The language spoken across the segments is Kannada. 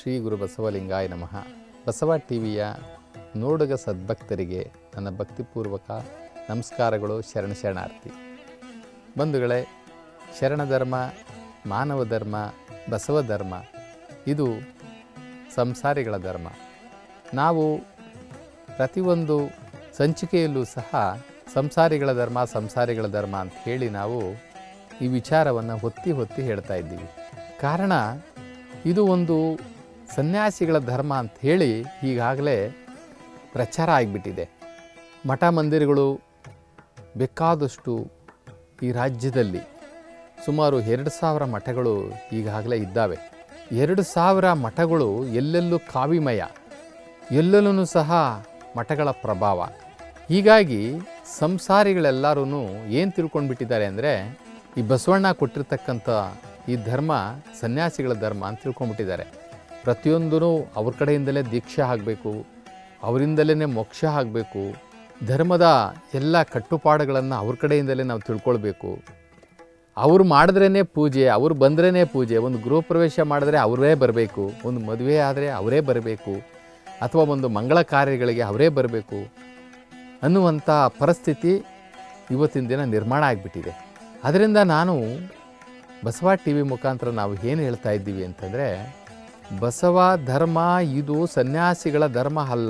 ಶ್ರೀ ಗುರು ಬಸವಲಿಂಗಾಯ ನಮಃ ಬಸವ ಟಿವಿಯ ನೋಡುಗ ಸದ್ಭಕ್ತರಿಗೆ ನನ್ನ ಭಕ್ತಿಪೂರ್ವಕ ನಮಸ್ಕಾರಗಳು ಶರಣ ಶರಣಾರ್ಥಿ ಬಂಧುಗಳೇ ಶರಣ ಧರ್ಮ ಮಾನವ ಧರ್ಮ ಬಸವ ಧರ್ಮ ಇದು ಸಂಸಾರಿಗಳ ಧರ್ಮ ನಾವು ಪ್ರತಿಯೊಂದು ಸಂಚಿಕೆಯಲ್ಲೂ ಸಹ ಸಂಸಾರಿಗಳ ಧರ್ಮ ಸಂಸಾರಿಗಳ ಧರ್ಮ ಅಂತ ಹೇಳಿ ನಾವು ಈ ವಿಚಾರವನ್ನು ಹೊತ್ತಿ ಹೊತ್ತಿ ಹೇಳ್ತಾ ಇದ್ದೀವಿ ಕಾರಣ ಇದು ಒಂದು ಸನ್ಯಾಸಿಗಳ ಧರ್ಮ ಅಂತ ಹೇಳಿ ಈಗಾಗಲೇ ಪ್ರಚಾರ ಆಗಿಬಿಟ್ಟಿದೆ ಮಠ ಮಂದಿರಗಳು ಬೇಕಾದಷ್ಟು ಈ ರಾಜ್ಯದಲ್ಲಿ ಸುಮಾರು ಎರಡು ಸಾವಿರ ಮಠಗಳು ಈಗಾಗಲೇ ಇದ್ದಾವೆ ಎರಡು ಸಾವಿರ ಮಠಗಳು ಎಲ್ಲೆಲ್ಲೂ ಕಾವಿಮಯ ಎಲ್ಲೆಲ್ಲೂ ಸಹ ಮಠಗಳ ಪ್ರಭಾವ ಹೀಗಾಗಿ ಸಂಸಾರಿಗಳೆಲ್ಲರೂ ಏನು ತಿಳ್ಕೊಂಡ್ಬಿಟ್ಟಿದ್ದಾರೆ ಅಂದರೆ ಈ ಬಸವಣ್ಣ ಕೊಟ್ಟಿರ್ತಕ್ಕಂಥ ಈ ಧರ್ಮ ಸನ್ಯಾಸಿಗಳ ಧರ್ಮ ಅಂತ ತಿಳ್ಕೊಂಡ್ಬಿಟ್ಟಿದ್ದಾರೆ ಪ್ರತಿಯೊಂದೂ ಅವ್ರ ಕಡೆಯಿಂದಲೇ ದೀಕ್ಷೆ ಆಗಬೇಕು ಅವರಿಂದಲೇ ಮೋಕ್ಷ ಆಗಬೇಕು ಧರ್ಮದ ಎಲ್ಲ ಕಟ್ಟುಪಾಡುಗಳನ್ನು ಅವ್ರ ಕಡೆಯಿಂದಲೇ ನಾವು ತಿಳ್ಕೊಳ್ಬೇಕು ಅವ್ರು ಮಾಡಿದ್ರೇ ಪೂಜೆ ಅವ್ರು ಬಂದ್ರೇ ಪೂಜೆ ಒಂದು ಗೃಹ ಪ್ರವೇಶ ಮಾಡಿದ್ರೆ ಅವರೇ ಬರಬೇಕು ಒಂದು ಮದುವೆ ಆದರೆ ಅವರೇ ಬರಬೇಕು ಅಥವಾ ಒಂದು ಮಂಗಳ ಕಾರ್ಯಗಳಿಗೆ ಅವರೇ ಬರಬೇಕು ಅನ್ನುವಂಥ ಪರಿಸ್ಥಿತಿ ಇವತ್ತಿನ ದಿನ ನಿರ್ಮಾಣ ಆಗಿಬಿಟ್ಟಿದೆ ಅದರಿಂದ ನಾನು ಬಸವ ಟಿ ವಿ ಮುಖಾಂತರ ನಾವು ಏನು ಹೇಳ್ತಾ ಇದ್ದೀವಿ ಅಂತಂದರೆ ಬಸವ ಧರ್ಮ ಇದು ಸನ್ಯಾಸಿಗಳ ಧರ್ಮ ಅಲ್ಲ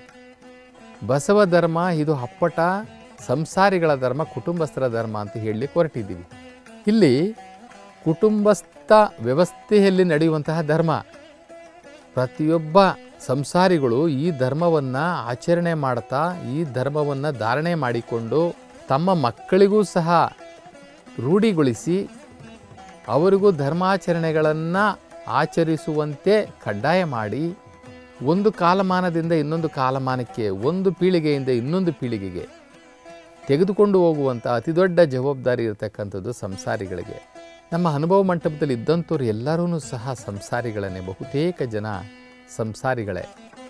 ಬಸವ ಧರ್ಮ ಇದು ಅಪ್ಪಟ ಸಂಸಾರಿಗಳ ಧರ್ಮ ಕುಟುಂಬಸ್ಥರ ಧರ್ಮ ಅಂತ ಹೇಳಲಿಕ್ಕೆ ಹೊರಟಿದ್ದೀವಿ ಇಲ್ಲಿ ಕುಟುಂಬಸ್ಥ ವ್ಯವಸ್ಥೆಯಲ್ಲಿ ನಡೆಯುವಂತಹ ಧರ್ಮ ಪ್ರತಿಯೊಬ್ಬ ಸಂಸಾರಿಗಳು ಈ ಧರ್ಮವನ್ನು ಆಚರಣೆ ಮಾಡ್ತಾ ಈ ಧರ್ಮವನ್ನು ಧಾರಣೆ ಮಾಡಿಕೊಂಡು ತಮ್ಮ ಮಕ್ಕಳಿಗೂ ಸಹ ರೂಢಿಗೊಳಿಸಿ ಅವರಿಗೂ ಧರ್ಮಾಚರಣೆಗಳನ್ನು ಆಚರಿಸುವಂತೆ ಕಡ್ಡಾಯ ಮಾಡಿ ಒಂದು ಕಾಲಮಾನದಿಂದ ಇನ್ನೊಂದು ಕಾಲಮಾನಕ್ಕೆ ಒಂದು ಪೀಳಿಗೆಯಿಂದ ಇನ್ನೊಂದು ಪೀಳಿಗೆಗೆ ತೆಗೆದುಕೊಂಡು ಹೋಗುವಂಥ ಅತಿ ದೊಡ್ಡ ಜವಾಬ್ದಾರಿ ಇರತಕ್ಕಂಥದ್ದು ಸಂಸಾರಿಗಳಿಗೆ ನಮ್ಮ ಅನುಭವ ಮಂಟಪದಲ್ಲಿ ಇದ್ದಂಥವ್ರು ಎಲ್ಲರೂ ಸಹ ಸಂಸಾರಿಗಳನ್ನೇ ಬಹುತೇಕ ಜನ ಸಂಸಾರಿಗಳೇ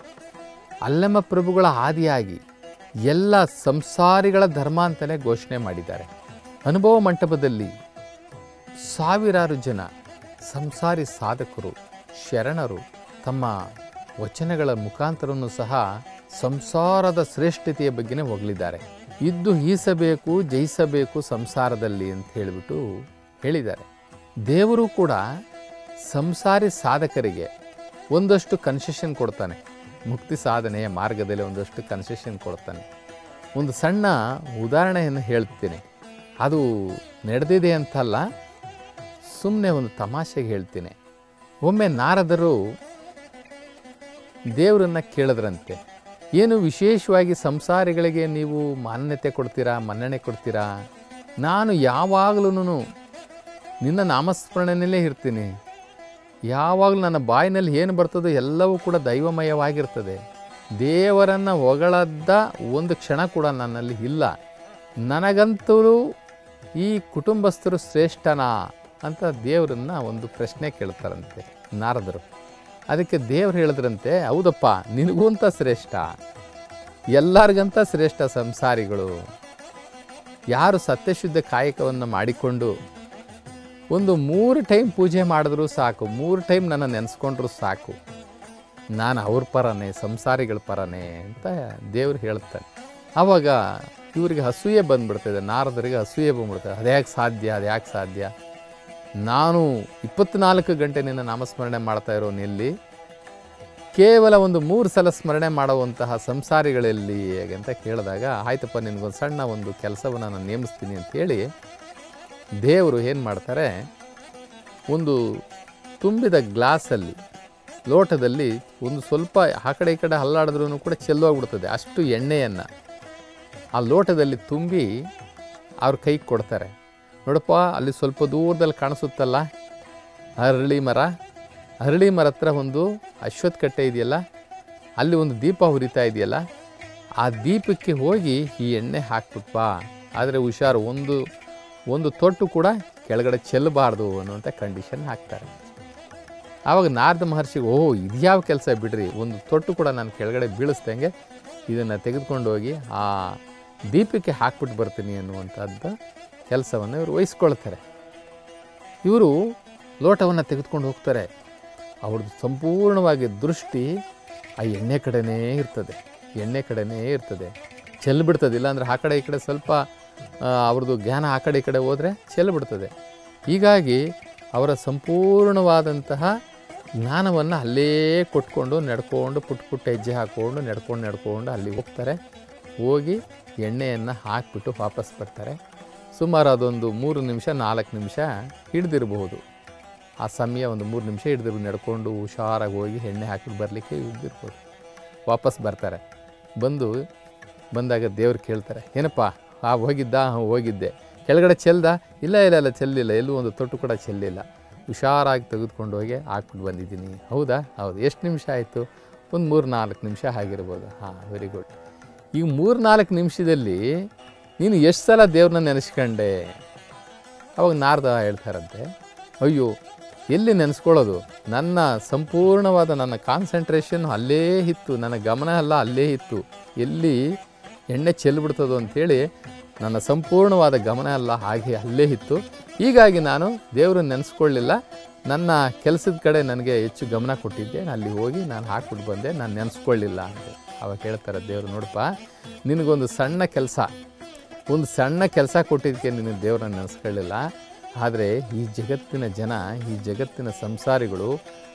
ಅಲ್ಲಮ ಪ್ರಭುಗಳ ಆದಿಯಾಗಿ ಎಲ್ಲ ಸಂಸಾರಿಗಳ ಧರ್ಮ ಅಂತಲೇ ಘೋಷಣೆ ಮಾಡಿದ್ದಾರೆ ಅನುಭವ ಮಂಟಪದಲ್ಲಿ ಸಾವಿರಾರು ಜನ ಸಂಸಾರಿ ಸಾಧಕರು ಶರಣರು ತಮ್ಮ ವಚನಗಳ ಮುಖಾಂತರನೂ ಸಹ ಸಂಸಾರದ ಶ್ರೇಷ್ಠತೆಯ ಬಗ್ಗೆನೇ ಹೊಗಳಿದ್ದಾರೆ ಇದ್ದು ಈಸಬೇಕು ಜಯಿಸಬೇಕು ಸಂಸಾರದಲ್ಲಿ ಅಂತ ಹೇಳಿಬಿಟ್ಟು ಹೇಳಿದ್ದಾರೆ ದೇವರು ಕೂಡ ಸಂಸಾರಿ ಸಾಧಕರಿಗೆ ಒಂದಷ್ಟು ಕನ್ಸೆಷನ್ ಕೊಡ್ತಾನೆ ಮುಕ್ತಿ ಸಾಧನೆಯ ಮಾರ್ಗದಲ್ಲಿ ಒಂದಷ್ಟು ಕನ್ಸೆಷನ್ ಕೊಡ್ತಾನೆ ಒಂದು ಸಣ್ಣ ಉದಾಹರಣೆಯನ್ನು ಹೇಳ್ತೀನಿ ಅದು ನಡೆದಿದೆ ಅಂತಲ್ಲ ಸುಮ್ಮನೆ ಒಂದು ತಮಾಷೆಗೆ ಹೇಳ್ತೀನಿ ಒಮ್ಮೆ ನಾರದರು ದೇವರನ್ನು ಕೇಳಿದ್ರಂತೆ ಏನು ವಿಶೇಷವಾಗಿ ಸಂಸಾರಿಗಳಿಗೆ ನೀವು ಮಾನ್ಯತೆ ಕೊಡ್ತೀರಾ ಮನ್ನಣೆ ಕೊಡ್ತೀರಾ ನಾನು ಯಾವಾಗಲೂ ನಿನ್ನ ನಾಮಸ್ಮರಣೆಯಲ್ಲೇ ಇರ್ತೀನಿ ಯಾವಾಗಲೂ ನನ್ನ ಬಾಯಿನಲ್ಲಿ ಏನು ಬರ್ತದೋ ಎಲ್ಲವೂ ಕೂಡ ದೈವಮಯವಾಗಿರ್ತದೆ ದೇವರನ್ನು ಹೊಗಳದ್ದ ಒಂದು ಕ್ಷಣ ಕೂಡ ನನ್ನಲ್ಲಿ ಇಲ್ಲ ನನಗಂತೂ ಈ ಕುಟುಂಬಸ್ಥರು ಶ್ರೇಷ್ಠನಾ ಅಂತ ದೇವರನ್ನ ಒಂದು ಪ್ರಶ್ನೆ ಕೇಳ್ತಾರಂತೆ ನಾರದರು ಅದಕ್ಕೆ ದೇವ್ರು ಹೇಳಿದ್ರಂತೆ ಹೌದಪ್ಪ ನಿನಗೂ ಅಂತ ಶ್ರೇಷ್ಠ ಎಲ್ಲರಿಗಂತ ಶ್ರೇಷ್ಠ ಸಂಸಾರಿಗಳು ಯಾರು ಸತ್ಯಶುದ್ಧ ಕಾಯಕವನ್ನು ಮಾಡಿಕೊಂಡು ಒಂದು ಮೂರು ಟೈಮ್ ಪೂಜೆ ಮಾಡಿದ್ರೂ ಸಾಕು ಮೂರು ಟೈಮ್ ನನ್ನ ನೆನೆಸ್ಕೊಂಡ್ರೂ ಸಾಕು ನಾನು ಅವ್ರ ಪರನೇ ಸಂಸಾರಿಗಳ ಪರನೇ ಅಂತ ದೇವ್ರು ಹೇಳ್ತಾರೆ ಆವಾಗ ಇವರಿಗೆ ಅಸೂಯೆ ಬಂದ್ಬಿಡ್ತದೆ ನಾರದರಿಗೆ ಅಸೂಯೆ ಬಂದ್ಬಿಡ್ತದೆ ಅದ್ಯಾಕೆ ಸಾಧ್ಯ ಅದ್ಯಾಕೆ ಸಾಧ್ಯ ನಾನು ಇಪ್ಪತ್ನಾಲ್ಕು ಗಂಟೆ ನಿನ್ನ ನಾಮಸ್ಮರಣೆ ಮಾಡ್ತಾ ಇರೋನು ಎಲ್ಲಿ ಕೇವಲ ಒಂದು ಮೂರು ಸಲ ಸ್ಮರಣೆ ಮಾಡುವಂತಹ ಸಂಸಾರಿಗಳಲ್ಲಿ ಹೇಗೆ ಅಂತ ಕೇಳಿದಾಗ ಆಯ್ತಪ್ಪ ನಿನಗೊಂದು ಸಣ್ಣ ಒಂದು ಕೆಲಸವನ್ನು ನಾನು ನೇಮಿಸ್ತೀನಿ ಅಂತೇಳಿ ದೇವರು ಏನು ಮಾಡ್ತಾರೆ ಒಂದು ತುಂಬಿದ ಗ್ಲಾಸಲ್ಲಿ ಲೋಟದಲ್ಲಿ ಒಂದು ಸ್ವಲ್ಪ ಆ ಕಡೆ ಈ ಕಡೆ ಹಲ್ಲಾಡಿದ್ರೂ ಕೂಡ ಚೆಲ್ಲೋಗ್ಬಿಡ್ತದೆ ಅಷ್ಟು ಎಣ್ಣೆಯನ್ನು ಆ ಲೋಟದಲ್ಲಿ ತುಂಬಿ ಅವ್ರ ಕೈಗೆ ಕೊಡ್ತಾರೆ ನೋಡಪ್ಪ ಅಲ್ಲಿ ಸ್ವಲ್ಪ ದೂರದಲ್ಲಿ ಕಾಣಿಸುತ್ತಲ್ಲ ಅರಳಿ ಮರ ಅರಳಿ ಮರ ಹತ್ರ ಒಂದು ಅಶ್ವತ್ಥ ಕಟ್ಟೆ ಇದೆಯಲ್ಲ ಅಲ್ಲಿ ಒಂದು ದೀಪ ಹುರಿತಾ ಇದೆಯಲ್ಲ ಆ ದೀಪಕ್ಕೆ ಹೋಗಿ ಈ ಎಣ್ಣೆ ಹಾಕ್ಬಿಟ್ಪ ಆದರೆ ಹುಷಾರು ಒಂದು ಒಂದು ತೊಟ್ಟು ಕೂಡ ಕೆಳಗಡೆ ಚೆಲ್ಲಬಾರ್ದು ಅನ್ನುವಂಥ ಕಂಡೀಷನ್ ಹಾಕ್ತಾರೆ ಆವಾಗ ನಾರದ ಮಹರ್ಷಿಗೆ ಓಹ್ ಇದ್ಯಾವ ಕೆಲಸ ಬಿಡ್ರಿ ಒಂದು ತೊಟ್ಟು ಕೂಡ ನಾನು ಕೆಳಗಡೆ ಬೀಳಿಸ್ದಂಗೆ ಇದನ್ನು ತೆಗೆದುಕೊಂಡು ಹೋಗಿ ಆ ದೀಪಕ್ಕೆ ಹಾಕ್ಬಿಟ್ಟು ಬರ್ತೀನಿ ಅನ್ನುವಂಥದ್ದು ಕೆಲಸವನ್ನು ಇವರು ವಹಿಸ್ಕೊಳ್ತಾರೆ ಇವರು ಲೋಟವನ್ನು ತೆಗೆದುಕೊಂಡು ಹೋಗ್ತಾರೆ ಅವ್ರದ್ದು ಸಂಪೂರ್ಣವಾಗಿ ದೃಷ್ಟಿ ಆ ಎಣ್ಣೆ ಕಡೆನೇ ಇರ್ತದೆ ಎಣ್ಣೆ ಕಡೆನೇ ಇರ್ತದೆ ಚೆಲ್ಬಿಡ್ತದೆ ಇಲ್ಲಾಂದರೆ ಆ ಕಡೆ ಈ ಕಡೆ ಸ್ವಲ್ಪ ಆ, ಅವ್ರದ್ದು ಜ್ಞಾನ ಆ ಕಡೆ ಈ ಕಡೆ ಹೋದರೆ ಚೆಲ್ಬಿಡ್ತದೆ ಹೀಗಾಗಿ ಅವರ ಸಂಪೂರ್ಣವಾದಂತಹ ಜ್ಞಾನವನ್ನು ಅಲ್ಲೇ ಕೊಟ್ಕೊಂಡು ನಡ್ಕೊಂಡು ಪುಟ್ ಪುಟ್ಟ ಹೆಜ್ಜೆ ಹಾಕ್ಕೊಂಡು ನಡ್ಕೊಂಡು ನಡ್ಕೊಂಡು ಅಲ್ಲಿ ಹೋಗ್ತಾರೆ ಹೋಗಿ ಎಣ್ಣೆಯನ್ನು ಹಾಕಿಬಿಟ್ಟು ವಾಪಸ್ ಬರ್ತಾರೆ ಸುಮಾರು ಅದೊಂದು ಮೂರು ನಿಮಿಷ ನಾಲ್ಕು ನಿಮಿಷ ಹಿಡ್ದಿರಬಹುದು ಆ ಸಮಯ ಒಂದು ಮೂರು ನಿಮಿಷ ಹಿಡ್ದಿರ್ಬೋದು ನಡ್ಕೊಂಡು ಹುಷಾರಾಗಿ ಹೋಗಿ ಎಣ್ಣೆ ಹಾಕಿಬಿಟ್ಟು ಬರಲಿಕ್ಕೆ ಹಿಡ್ದಿರ್ಬೋದು ವಾಪಸ್ ಬರ್ತಾರೆ ಬಂದು ಬಂದಾಗ ದೇವ್ರು ಕೇಳ್ತಾರೆ ಏನಪ್ಪ ಆ ಹೋಗಿದ್ದ ಹಾಂ ಹೋಗಿದ್ದೆ ಕೆಳಗಡೆ ಚೆಲ್ದ ಇಲ್ಲ ಇಲ್ಲ ಇಲ್ಲ ಚೆಲ್ಲಿಲ್ಲ ಎಲ್ಲೂ ಒಂದು ತೊಟ್ಟು ಕೂಡ ಚೆಲ್ಲಿಲ್ಲ ಹುಷಾರಾಗಿ ತೆಗೆದುಕೊಂಡು ಹೋಗಿ ಹಾಕ್ಬಿಟ್ಟು ಬಂದಿದ್ದೀನಿ ಹೌದಾ ಹೌದು ಎಷ್ಟು ನಿಮಿಷ ಆಯಿತು ಒಂದು ಮೂರು ನಾಲ್ಕು ನಿಮಿಷ ಆಗಿರ್ಬೋದು ಹಾಂ ವೆರಿ ಗುಡ್ ಈ ಮೂರು ನಾಲ್ಕು ನಿಮಿಷದಲ್ಲಿ ನೀನು ಎಷ್ಟು ಸಲ ದೇವ್ರನ್ನ ನೆನೆಸ್ಕೊಂಡೆ ಅವಾಗ ನಾರ್ದ ಹೇಳ್ತಾರಂತೆ ಅಯ್ಯೋ ಎಲ್ಲಿ ನೆನೆಸ್ಕೊಳ್ಳೋದು ನನ್ನ ಸಂಪೂರ್ಣವಾದ ನನ್ನ ಕಾನ್ಸಂಟ್ರೇಷನ್ ಅಲ್ಲೇ ಇತ್ತು ನನ್ನ ಗಮನ ಎಲ್ಲ ಅಲ್ಲೇ ಇತ್ತು ಎಲ್ಲಿ ಎಣ್ಣೆ ಚೆಲ್ಬಿಡ್ತದೋ ಅಂಥೇಳಿ ನನ್ನ ಸಂಪೂರ್ಣವಾದ ಗಮನ ಎಲ್ಲ ಹಾಗೆ ಅಲ್ಲೇ ಇತ್ತು ಹೀಗಾಗಿ ನಾನು ದೇವ್ರನ್ನ ನೆನೆಸ್ಕೊಳ್ಳಿಲ್ಲ ನನ್ನ ಕೆಲಸದ ಕಡೆ ನನಗೆ ಹೆಚ್ಚು ಗಮನ ಕೊಟ್ಟಿದ್ದೆ ನಾನು ಅಲ್ಲಿ ಹೋಗಿ ನಾನು ಹಾಕ್ಬಿಟ್ಟು ಬಂದೆ ನಾನು ನೆನೆಸ್ಕೊಳ್ಳಿಲ್ಲ ಅಂತ ಅವಾಗ ಹೇಳ್ತಾರೆ ದೇವರು ನೋಡಪ್ಪ ನಿನಗೊಂದು ಸಣ್ಣ ಕೆಲಸ ಒಂದು ಸಣ್ಣ ಕೆಲಸ ಕೊಟ್ಟಿದ್ದಕ್ಕೆ ನೀನು ದೇವ್ರನ್ನ ನೆನೆಸ್ಕೊಳ್ಳಿಲ್ಲ ಆದರೆ ಈ ಜಗತ್ತಿನ ಜನ ಈ ಜಗತ್ತಿನ ಸಂಸಾರಿಗಳು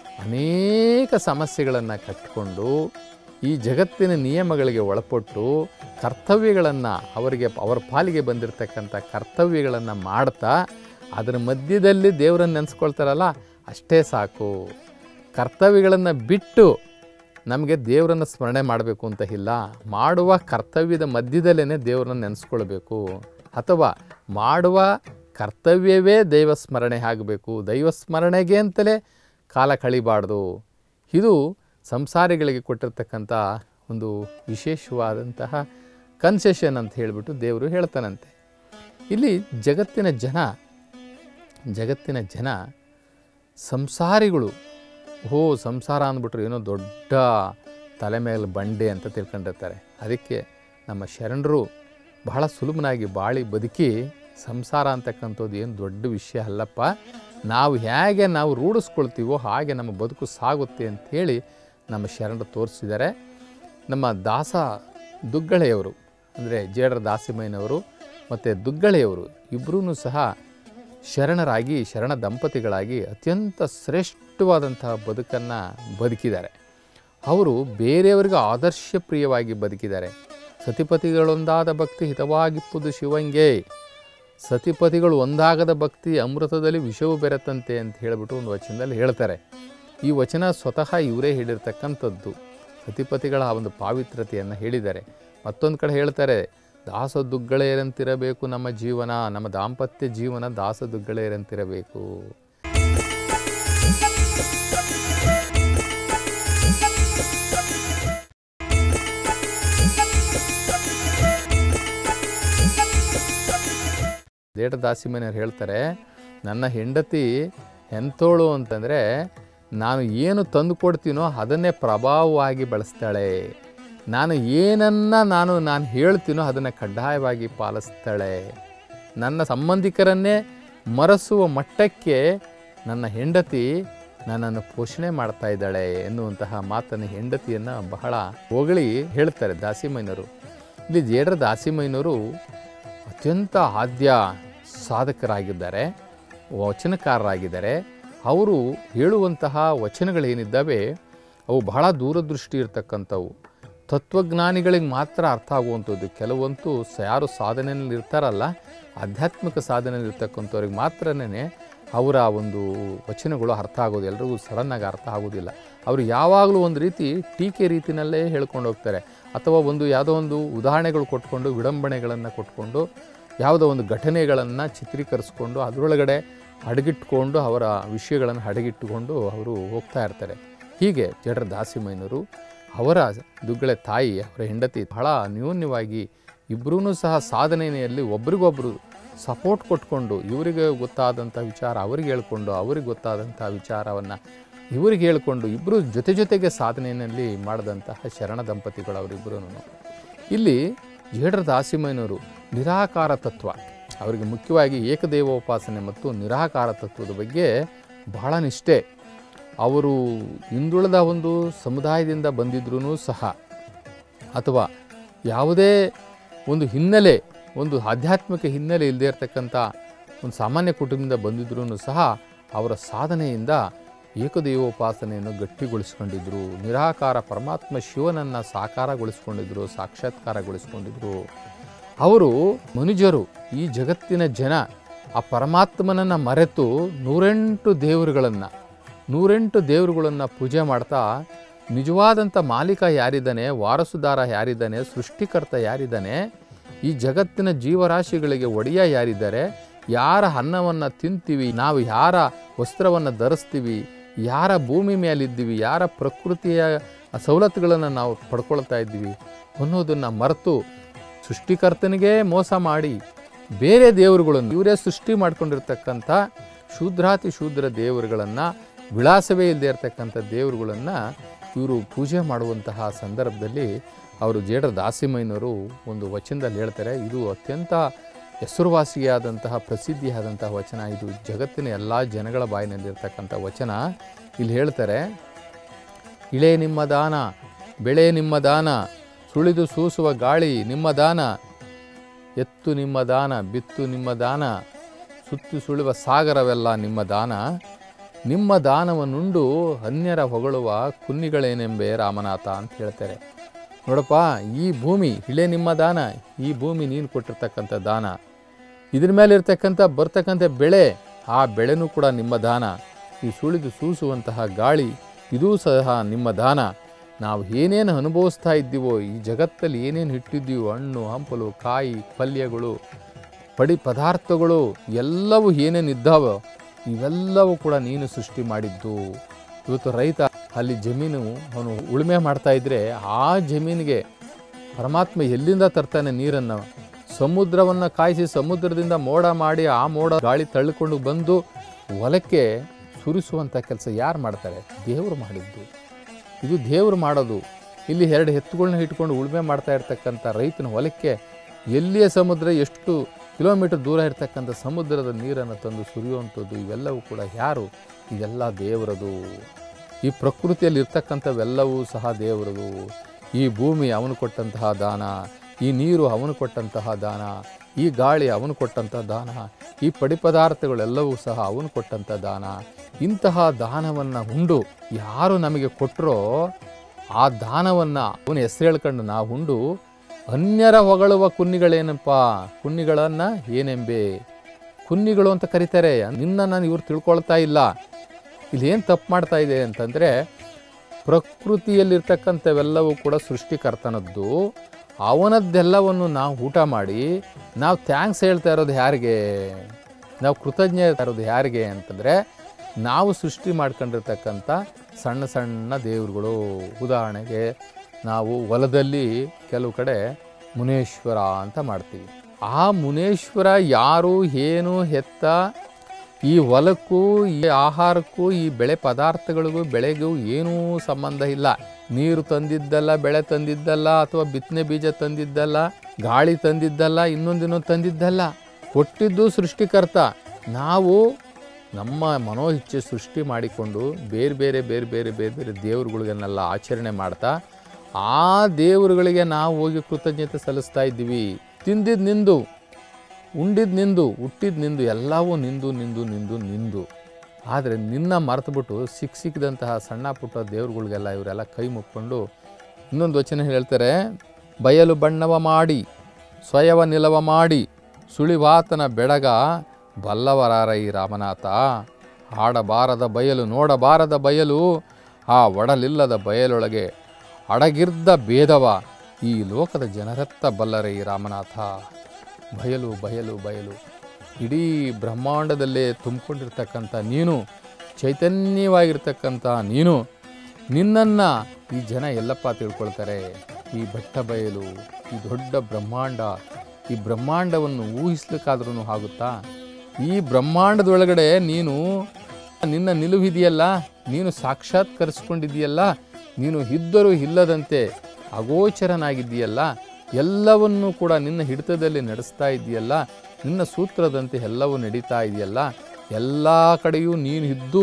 ಅನೇಕ ಸಮಸ್ಯೆಗಳನ್ನು ಕಟ್ಟಿಕೊಂಡು ಈ ಜಗತ್ತಿನ ನಿಯಮಗಳಿಗೆ ಒಳಪಟ್ಟು ಕರ್ತವ್ಯಗಳನ್ನು ಅವರಿಗೆ ಅವರ ಪಾಲಿಗೆ ಬಂದಿರತಕ್ಕಂಥ ಕರ್ತವ್ಯಗಳನ್ನು ಮಾಡ್ತಾ ಅದರ ಮಧ್ಯದಲ್ಲಿ ದೇವರನ್ನು ನೆನೆಸ್ಕೊಳ್ತಾರಲ್ಲ ಅಷ್ಟೇ ಸಾಕು ಕರ್ತವ್ಯಗಳನ್ನು ಬಿಟ್ಟು ನಮಗೆ ದೇವರನ್ನು ಸ್ಮರಣೆ ಮಾಡಬೇಕು ಅಂತ ಇಲ್ಲ ಮಾಡುವ ಕರ್ತವ್ಯದ ಮಧ್ಯದಲ್ಲೇ ದೇವರನ್ನು ನೆನೆಸ್ಕೊಳ್ಬೇಕು ಅಥವಾ ಮಾಡುವ ಕರ್ತವ್ಯವೇ ದೈವ ಸ್ಮರಣೆ ಆಗಬೇಕು ದೈವ ಸ್ಮರಣೆಗೆ ಅಂತಲೇ ಕಾಲ ಕಳಿಬಾರ್ದು ಇದು ಸಂಸಾರಿಗಳಿಗೆ ಕೊಟ್ಟಿರ್ತಕ್ಕಂಥ ಒಂದು ವಿಶೇಷವಾದಂತಹ ಕನ್ಸೆಷನ್ ಅಂತ ಹೇಳಿಬಿಟ್ಟು ದೇವರು ಹೇಳ್ತಾನಂತೆ ಇಲ್ಲಿ ಜಗತ್ತಿನ ಜನ ಜಗತ್ತಿನ ಜನ ಸಂಸಾರಿಗಳು ಓ ಸಂಸಾರ ಅಂದ್ಬಿಟ್ರೆ ಏನೋ ದೊಡ್ಡ ತಲೆ ಮೇಲೆ ಬಂಡೆ ಅಂತ ತಿಳ್ಕೊಂಡಿರ್ತಾರೆ ಅದಕ್ಕೆ ನಮ್ಮ ಶರಣರು ಬಹಳ ಸುಲಭನಾಗಿ ಬಾಳಿ ಬದುಕಿ ಸಂಸಾರ ಅಂತಕ್ಕಂಥದ್ದು ಏನು ದೊಡ್ಡ ವಿಷಯ ಅಲ್ಲಪ್ಪ ನಾವು ಹೇಗೆ ನಾವು ರೂಢಿಸ್ಕೊಳ್ತೀವೋ ಹಾಗೆ ನಮ್ಮ ಬದುಕು ಸಾಗುತ್ತೆ ಅಂಥೇಳಿ ನಮ್ಮ ಶರಣರು ತೋರಿಸಿದ್ದಾರೆ ನಮ್ಮ ದಾಸ ದುಗ್ಗಳೆಯವರು ಅಂದರೆ ಜೇಡರ ದಾಸಿಮಯ್ಯನವರು ಮತ್ತು ದುಗ್ಗಳೆಯವರು ಇಬ್ಬರೂ ಸಹ ಶರಣರಾಗಿ ಶರಣ ದಂಪತಿಗಳಾಗಿ ಅತ್ಯಂತ ಶ್ರೇಷ್ಠವಾದಂತಹ ಬದುಕನ್ನು ಬದುಕಿದ್ದಾರೆ ಅವರು ಬೇರೆಯವರಿಗೆ ಆದರ್ಶಪ್ರಿಯವಾಗಿ ಬದುಕಿದ್ದಾರೆ ಸತಿಪತಿಗಳೊಂದಾದ ಭಕ್ತಿ ಹಿತವಾಗಿಪ್ಪುದು ಶಿವಂಗೆ ಸತಿಪತಿಗಳು ಒಂದಾಗದ ಭಕ್ತಿ ಅಮೃತದಲ್ಲಿ ವಿಷವು ಬೆರೆತಂತೆ ಅಂತ ಹೇಳಿಬಿಟ್ಟು ಒಂದು ವಚನದಲ್ಲಿ ಹೇಳ್ತಾರೆ ಈ ವಚನ ಸ್ವತಃ ಇವರೇ ಹೇಳಿರ್ತಕ್ಕಂಥದ್ದು ಸತಿಪತಿಗಳ ಆ ಒಂದು ಪಾವಿತ್ರತೆಯನ್ನು ಹೇಳಿದ್ದಾರೆ ಮತ್ತೊಂದು ಕಡೆ ಹೇಳ್ತಾರೆ ದಾಸದುಗ್ಗಳೆಯರಂತಿರಬೇಕು ನಮ್ಮ ಜೀವನ ನಮ್ಮ ದಾಂಪತ್ಯ ಜೀವನ ದಾಸದುಗ್ಗಳೆಯರಂತಿರಬೇಕು ದೇಟ ದಾಸಿಮನೆಯವ್ರು ಹೇಳ್ತಾರೆ ನನ್ನ ಹೆಂಡತಿ ಎಂಥೋಳು ಅಂತಂದರೆ ನಾನು ಏನು ತಂದು ಕೊಡ್ತೀನೋ ಅದನ್ನೇ ಪ್ರಭಾವವಾಗಿ ಬಳಸ್ತಾಳೆ ನಾನು ಏನನ್ನ ನಾನು ನಾನು ಹೇಳ್ತೀನೋ ಅದನ್ನು ಕಡ್ಡಾಯವಾಗಿ ಪಾಲಿಸ್ತಾಳೆ ನನ್ನ ಸಂಬಂಧಿಕರನ್ನೇ ಮರೆಸುವ ಮಟ್ಟಕ್ಕೆ ನನ್ನ ಹೆಂಡತಿ ನನ್ನನ್ನು ಪೋಷಣೆ ಮಾಡ್ತಾ ಇದ್ದಾಳೆ ಎನ್ನುವಂತಹ ಮಾತನ್ನು ಹೆಂಡತಿಯನ್ನು ಬಹಳ ಹೊಗಳಿ ಹೇಳ್ತಾರೆ ದಾಸಿಮಯ್ಯನವರು ಇಲ್ಲಿ ಜೇಡ್ರ ದಾಸಿಮಯ್ಯನವರು ಅತ್ಯಂತ ಆದ್ಯ ಸಾಧಕರಾಗಿದ್ದಾರೆ ವಚನಕಾರರಾಗಿದ್ದಾರೆ ಅವರು ಹೇಳುವಂತಹ ವಚನಗಳೇನಿದ್ದಾವೆ ಅವು ಬಹಳ ದೂರದೃಷ್ಟಿ ಇರತಕ್ಕಂಥವು ತತ್ವಜ್ಞಾನಿಗಳಿಗೆ ಮಾತ್ರ ಅರ್ಥ ಆಗುವಂಥದ್ದು ಕೆಲವಂತೂ ಸ- ಯಾರು ಸಾಧನೆಯಲ್ಲಿ ಇರ್ತಾರಲ್ಲ ಆಧ್ಯಾತ್ಮಿಕ ಸಾಧನೆಯಲ್ಲಿ ಇರ್ತಕ್ಕಂಥವ್ರಿಗೆ ಮಾತ್ರನೇ ಅವರ ಒಂದು ವಚನಗಳು ಅರ್ಥ ಆಗೋದು ಎಲ್ರಿಗೂ ಸಡನ್ನಾಗಿ ಅರ್ಥ ಆಗೋದಿಲ್ಲ ಅವರು ಯಾವಾಗಲೂ ಒಂದು ರೀತಿ ಟೀಕೆ ರೀತಿಯಲ್ಲೇ ಹೇಳ್ಕೊಂಡು ಹೋಗ್ತಾರೆ ಅಥವಾ ಒಂದು ಯಾವುದೋ ಒಂದು ಉದಾಹರಣೆಗಳು ಕೊಟ್ಕೊಂಡು ವಿಡಂಬನೆಗಳನ್ನು ಕೊಟ್ಕೊಂಡು ಯಾವುದೋ ಒಂದು ಘಟನೆಗಳನ್ನು ಚಿತ್ರೀಕರಿಸ್ಕೊಂಡು ಅದರೊಳಗಡೆ ಅಡಗಿಟ್ಕೊಂಡು ಅವರ ವಿಷಯಗಳನ್ನು ಅಡಗಿಟ್ಟುಕೊಂಡು ಅವರು ಹೋಗ್ತಾ ಇರ್ತಾರೆ ಹೀಗೆ ಜಡ್ರ ದಾಸಿಮಯ್ಯನವರು ಅವರ ದುಗ್ಗಳೆ ತಾಯಿ ಅವರ ಹೆಂಡತಿ ಬಹಳ ನ್ಯೂನ್ಯವಾಗಿ ಇಬ್ಬರೂ ಸಹ ಸಾಧನೆಯಲ್ಲಿ ಒಬ್ರಿಗೊಬ್ಬರು ಸಪೋರ್ಟ್ ಕೊಟ್ಕೊಂಡು ಇವರಿಗೆ ಗೊತ್ತಾದಂಥ ವಿಚಾರ ಅವರಿಗೆ ಹೇಳ್ಕೊಂಡು ಅವ್ರಿಗೆ ಗೊತ್ತಾದಂಥ ವಿಚಾರವನ್ನು ಇವರಿಗೆ ಹೇಳ್ಕೊಂಡು ಇಬ್ಬರು ಜೊತೆ ಜೊತೆಗೆ ಸಾಧನೆಯಲ್ಲಿ ಮಾಡಿದಂತಹ ಶರಣ ದಂಪತಿಗಳು ಅವರಿಬ್ಬರೂ ಇಲ್ಲಿ ಜೇಡ್ರ ದಾಸಿಮಯ್ಯನವರು ನಿರಾಕಾರ ತತ್ವ ಅವರಿಗೆ ಮುಖ್ಯವಾಗಿ ಏಕದೇವೋಪಾಸನೆ ಮತ್ತು ನಿರಾಕಾರ ತತ್ವದ ಬಗ್ಗೆ ಬಹಳ ನಿಷ್ಠೆ ಅವರು ಹಿಂದುಳಿದ ಒಂದು ಸಮುದಾಯದಿಂದ ಬಂದಿದ್ರೂ ಸಹ ಅಥವಾ ಯಾವುದೇ ಒಂದು ಹಿನ್ನೆಲೆ ಒಂದು ಆಧ್ಯಾತ್ಮಿಕ ಹಿನ್ನೆಲೆ ಇಲ್ಲದೆ ಇರತಕ್ಕಂಥ ಒಂದು ಸಾಮಾನ್ಯ ಕುಟುಂಬದಿಂದ ಬಂದಿದ್ರೂ ಸಹ ಅವರ ಸಾಧನೆಯಿಂದ ಏಕದೈವೋಪಾಸನೆಯನ್ನು ಗಟ್ಟಿಗೊಳಿಸ್ಕೊಂಡಿದ್ರು ನಿರಾಕಾರ ಪರಮಾತ್ಮ ಶಿವನನ್ನು ಸಾಕಾರಗೊಳಿಸ್ಕೊಂಡಿದ್ರು ಸಾಕ್ಷಾತ್ಕಾರಗೊಳಿಸ್ಕೊಂಡಿದ್ರು ಅವರು ಮನುಜರು ಈ ಜಗತ್ತಿನ ಜನ ಆ ಪರಮಾತ್ಮನನ್ನು ಮರೆತು ನೂರೆಂಟು ದೇವರುಗಳನ್ನು ನೂರೆಂಟು ದೇವರುಗಳನ್ನು ಪೂಜೆ ಮಾಡ್ತಾ ನಿಜವಾದಂಥ ಮಾಲೀಕ ಯಾರಿದ್ದಾನೆ ವಾರಸುದಾರ ಯಾರಿದ್ದಾನೆ ಸೃಷ್ಟಿಕರ್ತ ಯಾರಿದ್ದಾನೆ ಈ ಜಗತ್ತಿನ ಜೀವರಾಶಿಗಳಿಗೆ ಒಡೆಯ ಯಾರಿದ್ದಾರೆ ಯಾರ ಅನ್ನವನ್ನು ತಿಂತೀವಿ ನಾವು ಯಾರ ವಸ್ತ್ರವನ್ನು ಧರಿಸ್ತೀವಿ ಯಾರ ಭೂಮಿ ಮೇಲಿದ್ದೀವಿ ಯಾರ ಪ್ರಕೃತಿಯ ಸವಲತ್ತುಗಳನ್ನು ನಾವು ಪಡ್ಕೊಳ್ತಾ ಇದ್ದೀವಿ ಅನ್ನೋದನ್ನು ಮರೆತು ಸೃಷ್ಟಿಕರ್ತನಿಗೆ ಮೋಸ ಮಾಡಿ ಬೇರೆ ದೇವರುಗಳನ್ನು ಇವರೇ ಸೃಷ್ಟಿ ಮಾಡ್ಕೊಂಡಿರ್ತಕ್ಕಂಥ ಶೂದ್ರಾತಿ ಶೂದ್ರ ದೇವರುಗಳನ್ನು ವಿಳಾಸವೇ ಇಲ್ಲದೆ ಇರತಕ್ಕಂಥ ದೇವರುಗಳನ್ನು ಇವರು ಪೂಜೆ ಮಾಡುವಂತಹ ಸಂದರ್ಭದಲ್ಲಿ ಅವರು ಜೇಡರ ದಾಸಿಮಯ್ಯನವರು ಒಂದು ವಚನದಲ್ಲಿ ಹೇಳ್ತಾರೆ ಇದು ಅತ್ಯಂತ ಹೆಸರುವಾಸಿಯಾದಂತಹ ಪ್ರಸಿದ್ಧಿಯಾದಂತಹ ವಚನ ಇದು ಜಗತ್ತಿನ ಎಲ್ಲ ಜನಗಳ ಬಾಯಿನಲ್ಲಿರ್ತಕ್ಕಂಥ ವಚನ ಇಲ್ಲಿ ಹೇಳ್ತಾರೆ ಇಳೆ ನಿಮ್ಮ ದಾನ ಬೆಳೆ ನಿಮ್ಮ ದಾನ ಸುಳಿದು ಸೂಸುವ ಗಾಳಿ ನಿಮ್ಮ ದಾನ ಎತ್ತು ನಿಮ್ಮ ದಾನ ಬಿತ್ತು ನಿಮ್ಮ ದಾನ ಸುತ್ತು ಸುಳುವ ಸಾಗರವೆಲ್ಲ ನಿಮ್ಮ ದಾನ ನಿಮ್ಮ ದಾನವನ್ನುಂಡು ಅನ್ಯರ ಹೊಗಳುವ ಕುನ್ನಿಗಳೇನೆಂಬೆ ರಾಮನಾಥ ಅಂತ ಹೇಳ್ತಾರೆ ನೋಡಪ್ಪ ಈ ಭೂಮಿ ಇಳೆ ನಿಮ್ಮ ದಾನ ಈ ಭೂಮಿ ನೀನು ಕೊಟ್ಟಿರ್ತಕ್ಕಂಥ ದಾನ ಇದ್ರ ಮೇಲೆ ಇರ್ತಕ್ಕಂಥ ಬರ್ತಕ್ಕಂಥ ಬೆಳೆ ಆ ಬೆಳೆನೂ ಕೂಡ ನಿಮ್ಮ ದಾನ ಈ ಸುಳಿದು ಸೂಸುವಂತಹ ಗಾಳಿ ಇದೂ ಸಹ ನಿಮ್ಮ ದಾನ ನಾವು ಏನೇನು ಅನುಭವಿಸ್ತಾ ಇದ್ದೀವೋ ಈ ಜಗತ್ತಲ್ಲಿ ಏನೇನು ಇಟ್ಟಿದ್ದೀವೋ ಹಣ್ಣು ಹಂಪಲು ಕಾಯಿ ಪಲ್ಯಗಳು ಪಡಿ ಪದಾರ್ಥಗಳು ಎಲ್ಲವೂ ಏನೇನು ಇದ್ದಾವೋ ಇವೆಲ್ಲವೂ ಕೂಡ ನೀನು ಸೃಷ್ಟಿ ಮಾಡಿದ್ದು ಇವತ್ತು ರೈತ ಅಲ್ಲಿ ಜಮೀನು ಅವನು ಉಳುಮೆ ಮಾಡ್ತಾ ಇದ್ರೆ ಆ ಜಮೀನಿಗೆ ಪರಮಾತ್ಮ ಎಲ್ಲಿಂದ ತರ್ತಾನೆ ನೀರನ್ನು ಸಮುದ್ರವನ್ನು ಕಾಯಿಸಿ ಸಮುದ್ರದಿಂದ ಮೋಡ ಮಾಡಿ ಆ ಮೋಡ ಗಾಳಿ ತಳ್ಳಿಕೊಂಡು ಬಂದು ಹೊಲಕ್ಕೆ ಸುರಿಸುವಂಥ ಕೆಲಸ ಯಾರು ಮಾಡ್ತಾರೆ ದೇವರು ಮಾಡಿದ್ದು ಇದು ದೇವರು ಮಾಡೋದು ಇಲ್ಲಿ ಎರಡು ಎತ್ತುಗಳನ್ನ ಇಟ್ಕೊಂಡು ಉಳುಮೆ ಮಾಡ್ತಾ ಇರ್ತಕ್ಕಂಥ ರೈತನ ಹೊಲಕ್ಕೆ ಎಲ್ಲಿಯ ಸಮುದ್ರ ಎಷ್ಟು ಕಿಲೋಮೀಟರ್ ದೂರ ಇರ್ತಕ್ಕಂಥ ಸಮುದ್ರದ ನೀರನ್ನು ತಂದು ಸುರಿಯುವಂಥದ್ದು ಇವೆಲ್ಲವೂ ಕೂಡ ಯಾರು ಇದೆಲ್ಲ ದೇವರದು ಈ ಪ್ರಕೃತಿಯಲ್ಲಿ ಇರ್ತಕ್ಕಂಥವೆಲ್ಲವೂ ಸಹ ದೇವರದು ಈ ಭೂಮಿ ಅವನು ಕೊಟ್ಟಂತಹ ದಾನ ಈ ನೀರು ಅವನು ಕೊಟ್ಟಂತಹ ದಾನ ಈ ಗಾಳಿ ಅವನು ಕೊಟ್ಟಂತಹ ದಾನ ಈ ಪಡಿ ಪದಾರ್ಥಗಳೆಲ್ಲವೂ ಸಹ ಅವನು ಕೊಟ್ಟಂಥ ದಾನ ಇಂತಹ ದಾನವನ್ನು ಉಂಡು ಯಾರು ನಮಗೆ ಕೊಟ್ಟರೋ ಆ ದಾನವನ್ನು ಅವನ ಹೆಸರು ಹೇಳ್ಕೊಂಡು ನಾವು ಉಂಡು ಅನ್ಯರ ಹೊಗಳುವ ಕುನ್ನಿಗಳೇನಪ್ಪ ಕುನ್ನಿಗಳನ್ನು ಏನೆಂಬೆ ಕುನ್ನಿಗಳು ಅಂತ ಕರೀತಾರೆ ನಿನ್ನನ್ನು ಇವ್ರು ತಿಳ್ಕೊಳ್ತಾ ಇಲ್ಲ ಇಲ್ಲಿ ಏನು ತಪ್ಪು ಮಾಡ್ತಾ ಇದೆ ಅಂತಂದರೆ ಪ್ರಕೃತಿಯಲ್ಲಿರ್ತಕ್ಕಂಥವೆಲ್ಲವೂ ಕೂಡ ಸೃಷ್ಟಿಕರ್ತನದ್ದು ಅವನದ್ದೆಲ್ಲವನ್ನು ನಾವು ಊಟ ಮಾಡಿ ನಾವು ಥ್ಯಾಂಕ್ಸ್ ಹೇಳ್ತಾ ಇರೋದು ಯಾರಿಗೆ ನಾವು ಕೃತಜ್ಞ ಇರೋದು ಯಾರಿಗೆ ಅಂತಂದರೆ ನಾವು ಸೃಷ್ಟಿ ಮಾಡ್ಕೊಂಡಿರ್ತಕ್ಕಂಥ ಸಣ್ಣ ಸಣ್ಣ ದೇವರುಗಳು ಉದಾಹರಣೆಗೆ ನಾವು ಹೊಲದಲ್ಲಿ ಕೆಲವು ಕಡೆ ಮುನೇಶ್ವರ ಅಂತ ಮಾಡ್ತೀವಿ ಆ ಮುನೇಶ್ವರ ಯಾರು ಏನು ಎತ್ತ ಈ ಹೊಲಕ್ಕೂ ಈ ಆಹಾರಕ್ಕೂ ಈ ಬೆಳೆ ಪದಾರ್ಥಗಳಿಗೂ ಬೆಳೆಗೂ ಏನೂ ಸಂಬಂಧ ಇಲ್ಲ ನೀರು ತಂದಿದ್ದಲ್ಲ ಬೆಳೆ ತಂದಿದ್ದಲ್ಲ ಅಥವಾ ಬಿತ್ತನೆ ಬೀಜ ತಂದಿದ್ದಲ್ಲ ಗಾಳಿ ತಂದಿದ್ದಲ್ಲ ಇನ್ನೊಂದಿನೋ ತಂದಿದ್ದಲ್ಲ ಕೊಟ್ಟಿದ್ದು ಸೃಷ್ಟಿಕರ್ತ ನಾವು ನಮ್ಮ ಮನೋಇಚ್ಛೆ ಸೃಷ್ಟಿ ಮಾಡಿಕೊಂಡು ಬೇರೆ ಬೇರೆ ಬೇರೆ ಬೇರೆ ಬೇರೆ ಬೇರೆ ದೇವರುಗಳಿಗೆನ್ನೆಲ್ಲ ಆಚರಣೆ ಮಾಡ್ತಾ ಆ ದೇವರುಗಳಿಗೆ ನಾವು ಹೋಗಿ ಕೃತಜ್ಞತೆ ಸಲ್ಲಿಸ್ತಾ ಇದ್ದೀವಿ ತಿಂದಿದ್ದು ನಿಂದು ಉಂಡಿದ್ದು ನಿಂದು ಹುಟ್ಟಿದ್ದು ನಿಂದು ಎಲ್ಲವೂ ನಿಂದು ನಿಂದು ನಿಂದು ನಿಂದು ಆದರೆ ನಿನ್ನ ಮರೆತುಬಿಟ್ಟು ಸಿಕ್ಕ ಸಿಕ್ಕಿದಂತಹ ಸಣ್ಣ ಪುಟ್ಟ ದೇವ್ರುಗಳಿಗೆಲ್ಲ ಇವರೆಲ್ಲ ಕೈ ಮುಕ್ಕೊಂಡು ಇನ್ನೊಂದು ವಚನ ಹೇಳ್ತಾರೆ ಬಯಲು ಬಣ್ಣವ ಮಾಡಿ ಸ್ವಯವ ನಿಲವ ಮಾಡಿ ಸುಳಿವಾತನ ಬೆಡಗ ಬಲ್ಲವರಾರ ಈ ರಾಮನಾಥ ಆಡಬಾರದ ಬಯಲು ನೋಡಬಾರದ ಬಯಲು ಆ ಒಡಲಿಲ್ಲದ ಬಯಲೊಳಗೆ ಅಡಗಿರ್ದ ಭೇದವ ಈ ಲೋಕದ ಜನರತ್ತ ಬಲ್ಲರೆ ಈ ರಾಮನಾಥ ಬಯಲು ಬಯಲು ಬಯಲು ಇಡೀ ಬ್ರಹ್ಮಾಂಡದಲ್ಲೇ ತುಂಬಿಕೊಂಡಿರ್ತಕ್ಕಂಥ ನೀನು ಚೈತನ್ಯವಾಗಿರ್ತಕ್ಕಂಥ ನೀನು ನಿನ್ನನ್ನು ಈ ಜನ ಎಲ್ಲಪ್ಪ ತಿಳ್ಕೊಳ್ತಾರೆ ಈ ಬೆಟ್ಟ ಬಯಲು ಈ ದೊಡ್ಡ ಬ್ರಹ್ಮಾಂಡ ಈ ಬ್ರಹ್ಮಾಂಡವನ್ನು ಊಹಿಸ್ಲಿಕ್ಕಾದ್ರೂ ಆಗುತ್ತಾ ಈ ಬ್ರಹ್ಮಾಂಡದೊಳಗಡೆ ನೀನು ನಿನ್ನ ನಿಲುವಿದೆಯಲ್ಲ ನೀನು ಸಾಕ್ಷಾತ್ಕರಿಸ್ಕೊಂಡಿದೆಯಲ್ಲ ನೀನು ಇದ್ದರೂ ಇಲ್ಲದಂತೆ ಅಗೋಚರನಾಗಿದ್ದೀಯಲ್ಲ ಎಲ್ಲವನ್ನೂ ಕೂಡ ನಿನ್ನ ಹಿಡಿತದಲ್ಲಿ ನಡೆಸ್ತಾ ಇದೆಯಲ್ಲ ನಿನ್ನ ಸೂತ್ರದಂತೆ ಎಲ್ಲವೂ ನಡೀತಾ ಇದೆಯಲ್ಲ ಎಲ್ಲ ಕಡೆಯೂ ನೀನು ಇದ್ದು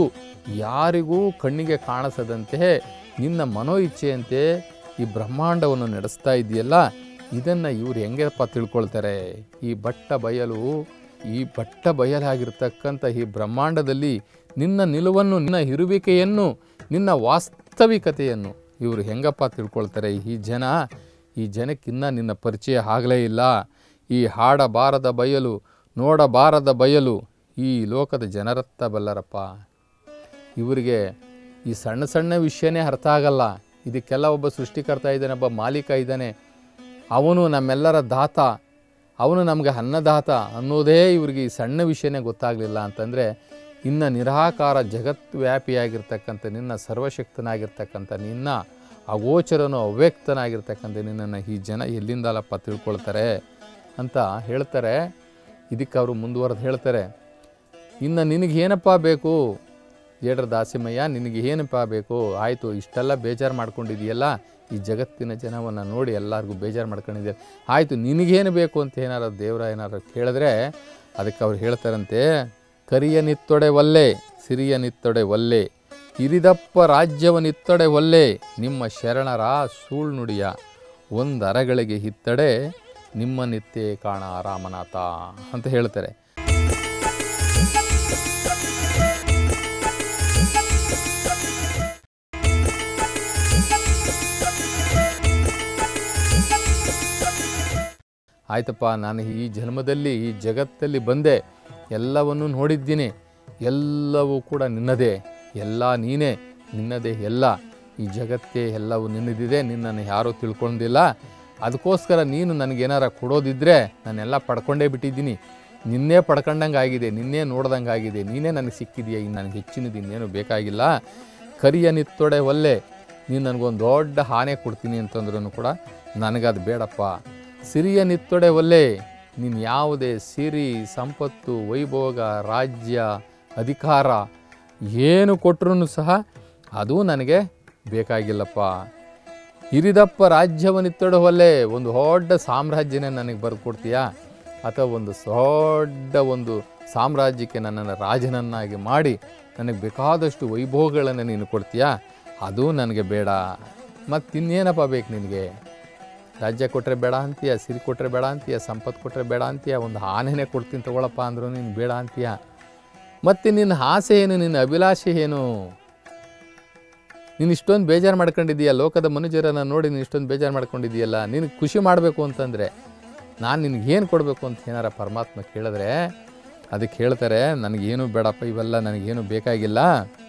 ಯಾರಿಗೂ ಕಣ್ಣಿಗೆ ಕಾಣಿಸದಂತೆ ನಿನ್ನ ಮನೋ ಇಚ್ಛೆಯಂತೆ ಈ ಬ್ರಹ್ಮಾಂಡವನ್ನು ನಡೆಸ್ತಾ ಇದೆಯಲ್ಲ ಇದನ್ನು ಇವ್ರು ಹೆಂಗಪ್ಪ ತಿಳ್ಕೊಳ್ತಾರೆ ಈ ಬಟ್ಟ ಬಯಲು ಈ ಬಟ್ಟ ಬಯಲಾಗಿರ್ತಕ್ಕಂಥ ಈ ಬ್ರಹ್ಮಾಂಡದಲ್ಲಿ ನಿನ್ನ ನಿಲುವನ್ನು ನಿನ್ನ ಇರುವಿಕೆಯನ್ನು ನಿನ್ನ ವಾಸ್ತವಿಕತೆಯನ್ನು ಇವರು ಹೆಂಗಪ್ಪ ತಿಳ್ಕೊಳ್ತಾರೆ ಈ ಜನ ಈ ಜನಕ್ಕಿನ್ನ ನಿನ್ನ ಪರಿಚಯ ಆಗಲೇ ಇಲ್ಲ ಈ ಹಾಡಬಾರದ ಬಯಲು ನೋಡಬಾರದ ಬಯಲು ಈ ಲೋಕದ ಜನರತ್ತ ಬಲ್ಲರಪ್ಪ ಇವರಿಗೆ ಈ ಸಣ್ಣ ಸಣ್ಣ ವಿಷಯನೇ ಅರ್ಥ ಆಗಲ್ಲ ಇದಕ್ಕೆಲ್ಲ ಒಬ್ಬ ಸೃಷ್ಟಿಕರ್ತ ಇದ್ದಾನೆ ಒಬ್ಬ ಮಾಲೀಕ ಇದ್ದಾನೆ ಅವನು ನಮ್ಮೆಲ್ಲರ ದಾತ ಅವನು ನಮಗೆ ಅನ್ನದಾತ ಅನ್ನೋದೇ ಇವ್ರಿಗೆ ಈ ಸಣ್ಣ ವಿಷಯನೇ ಗೊತ್ತಾಗಲಿಲ್ಲ ಅಂತಂದರೆ ಇನ್ನು ನಿರಾಕಾರ ಜಗತ್ವ್ಯಾಪಿಯಾಗಿರ್ತಕ್ಕಂಥ ನಿನ್ನ ಸರ್ವಶಕ್ತನಾಗಿರ್ತಕ್ಕಂಥ ನಿನ್ನ ಅಗೋಚರನು ಅವ್ಯಕ್ತನಾಗಿರ್ತಕ್ಕಂಥ ನಿನ್ನನ್ನು ಈ ಜನ ಎಲ್ಲಿಂದಲಪ್ಪ ತಿಳ್ಕೊಳ್ತಾರೆ ಅಂತ ಹೇಳ್ತಾರೆ ಇದಕ್ಕೆ ಅವರು ಮುಂದುವರೆದು ಹೇಳ್ತಾರೆ ಇನ್ನು ನಿನಗೇನಪ್ಪ ಬೇಕು ಏಡ್ರ ದಾಸಿಮಯ್ಯ ನಿನಗೆ ಏನಪ್ಪ ಬೇಕು ಆಯಿತು ಇಷ್ಟೆಲ್ಲ ಬೇಜಾರು ಮಾಡ್ಕೊಂಡಿದೆಯಲ್ಲ ಈ ಜಗತ್ತಿನ ಜನವನ್ನು ನೋಡಿ ಎಲ್ಲರಿಗೂ ಬೇಜಾರು ಮಾಡ್ಕೊಂಡಿದ್ದೆ ಆಯಿತು ನಿನಗೇನು ಬೇಕು ಅಂತ ಏನಾರು ದೇವರ ಏನಾರು ಕೇಳಿದ್ರೆ ಅದಕ್ಕೆ ಅವ್ರು ಹೇಳ್ತಾರಂತೆ ಕರಿಯ ನಿತ್ತೊಡೆ ಒಲ್ಲೆ ಸಿರಿಯ ನಿತ್ತೊಡೆ ಒಲ್ಲೆ ಇರಿದಪ್ಪ ರಾಜ್ಯವನಿತ್ತೊಡೆ ಒಲ್ಲೆ ನಿಮ್ಮ ಶರಣರ ಸುಳ್ನುಡಿಯ ಒಂದು ಅರಗಳಿಗೆ ಹಿತ್ತಡೆ ನಿಮ್ಮ ನಿತ್ಯೆ ಕಾಣ ರಾಮನಾಥ ಅಂತ ಹೇಳ್ತಾರೆ ಆಯ್ತಪ್ಪ ನಾನು ಈ ಜನ್ಮದಲ್ಲಿ ಈ ಜಗತ್ತಲ್ಲಿ ಬಂದೆ ಎಲ್ಲವನ್ನೂ ನೋಡಿದ್ದೀನಿ ಎಲ್ಲವೂ ಕೂಡ ನಿನ್ನದೇ ಎಲ್ಲ ನೀನೇ ನಿನ್ನದೇ ಎಲ್ಲ ಈ ಜಗತ್ತೇ ಎಲ್ಲವೂ ನಿನ್ನದಿದೆ ನಿನ್ನನ್ನು ಯಾರೂ ತಿಳ್ಕೊಂಡಿಲ್ಲ ಅದಕ್ಕೋಸ್ಕರ ನೀನು ನನಗೇನಾರ ಕೊಡೋದಿದ್ದರೆ ನಾನೆಲ್ಲ ಪಡ್ಕೊಂಡೇ ಬಿಟ್ಟಿದ್ದೀನಿ ನಿನ್ನೆ ಪಡ್ಕೊಂಡಂಗೆ ಆಗಿದೆ ನಿನ್ನೆ ನೋಡ್ದಂಗೆ ಆಗಿದೆ ನೀನೇ ನನಗೆ ಸಿಕ್ಕಿದೆಯಾ ಇನ್ನು ನನಗೆ ಹೆಚ್ಚಿನದು ಇನ್ನೇನು ಬೇಕಾಗಿಲ್ಲ ಕರಿಯ ನಿತ್ತೊಡೆ ಒಲ್ಲೆ ನೀನು ನನಗೊಂದು ದೊಡ್ಡ ಹಾನಿ ಕೊಡ್ತೀನಿ ಅಂತಂದ್ರೂ ಕೂಡ ನನಗದು ಬೇಡಪ್ಪ ಸಿರಿಯ ನಿತ್ತೊಡೆ ಒಲ್ಲೆ ನೀನು ಯಾವುದೇ ಸಿರಿ ಸಂಪತ್ತು ವೈಭೋಗ ರಾಜ್ಯ ಅಧಿಕಾರ ಏನು ಕೊಟ್ಟರೂ ಸಹ ಅದು ನನಗೆ ಬೇಕಾಗಿಲ್ಲಪ್ಪ ಹಿರಿದಪ್ಪ ರಾಜ್ಯವನ್ನಿತ್ತೊಡವಲ್ಲೇ ಒಂದು ದೊಡ್ಡ ಸಾಮ್ರಾಜ್ಯನೇ ನನಗೆ ಬರೆದು ಕೊಡ್ತೀಯಾ ಅಥವಾ ಒಂದು ದೊಡ್ಡ ಒಂದು ಸಾಮ್ರಾಜ್ಯಕ್ಕೆ ನನ್ನನ್ನು ರಾಜನನ್ನಾಗಿ ಮಾಡಿ ನನಗೆ ಬೇಕಾದಷ್ಟು ವೈಭವಗಳನ್ನು ನೀನು ಕೊಡ್ತೀಯಾ ಅದು ನನಗೆ ಬೇಡ ಮತ್ತು ಇನ್ನೇನಪ್ಪ ಬೇಕು ನಿನಗೆ ರಾಜ್ಯ ಕೊಟ್ಟರೆ ಬೇಡ ಅಂತೀಯ ಸಿರಿ ಕೊಟ್ಟರೆ ಬೇಡ ಅಂತೀಯ ಸಂಪತ್ತು ಕೊಟ್ಟರೆ ಬೇಡ ಅಂತೀಯ ಒಂದು ಆನೆನೇ ಕೊಡ್ತೀನಿ ತಗೊಳಪ್ಪ ಅಂದರೂ ನೀನು ಬೇಡ ಅಂತೀಯ ಮತ್ತು ನಿನ್ನ ಆಸೆ ಏನು ನಿನ್ನ ಅಭಿಲಾಷೆ ಏನು ನೀನು ಇಷ್ಟೊಂದು ಬೇಜಾರು ಮಾಡ್ಕೊಂಡಿದ್ದೀಯ ಲೋಕದ ಮನುಷ್ಯರನ್ನು ನೋಡಿ ನೀನು ಇಷ್ಟೊಂದು ಬೇಜಾರು ಮಾಡ್ಕೊಂಡಿದ್ದೀಯಲ್ಲ ನಿನಗೆ ಖುಷಿ ಮಾಡಬೇಕು ಅಂತಂದರೆ ನಾನು ನಿನಗೆ ಏನು ಕೊಡಬೇಕು ಅಂತ ಏನಾರ ಪರಮಾತ್ಮ ಕೇಳಿದ್ರೆ ಅದಕ್ಕೆ ಹೇಳ್ತಾರೆ ನನಗೇನು ಬೇಡಪ್ಪ ಇವೆಲ್ಲ ನನಗೇನು ಬೇಕಾಗಿಲ್ಲ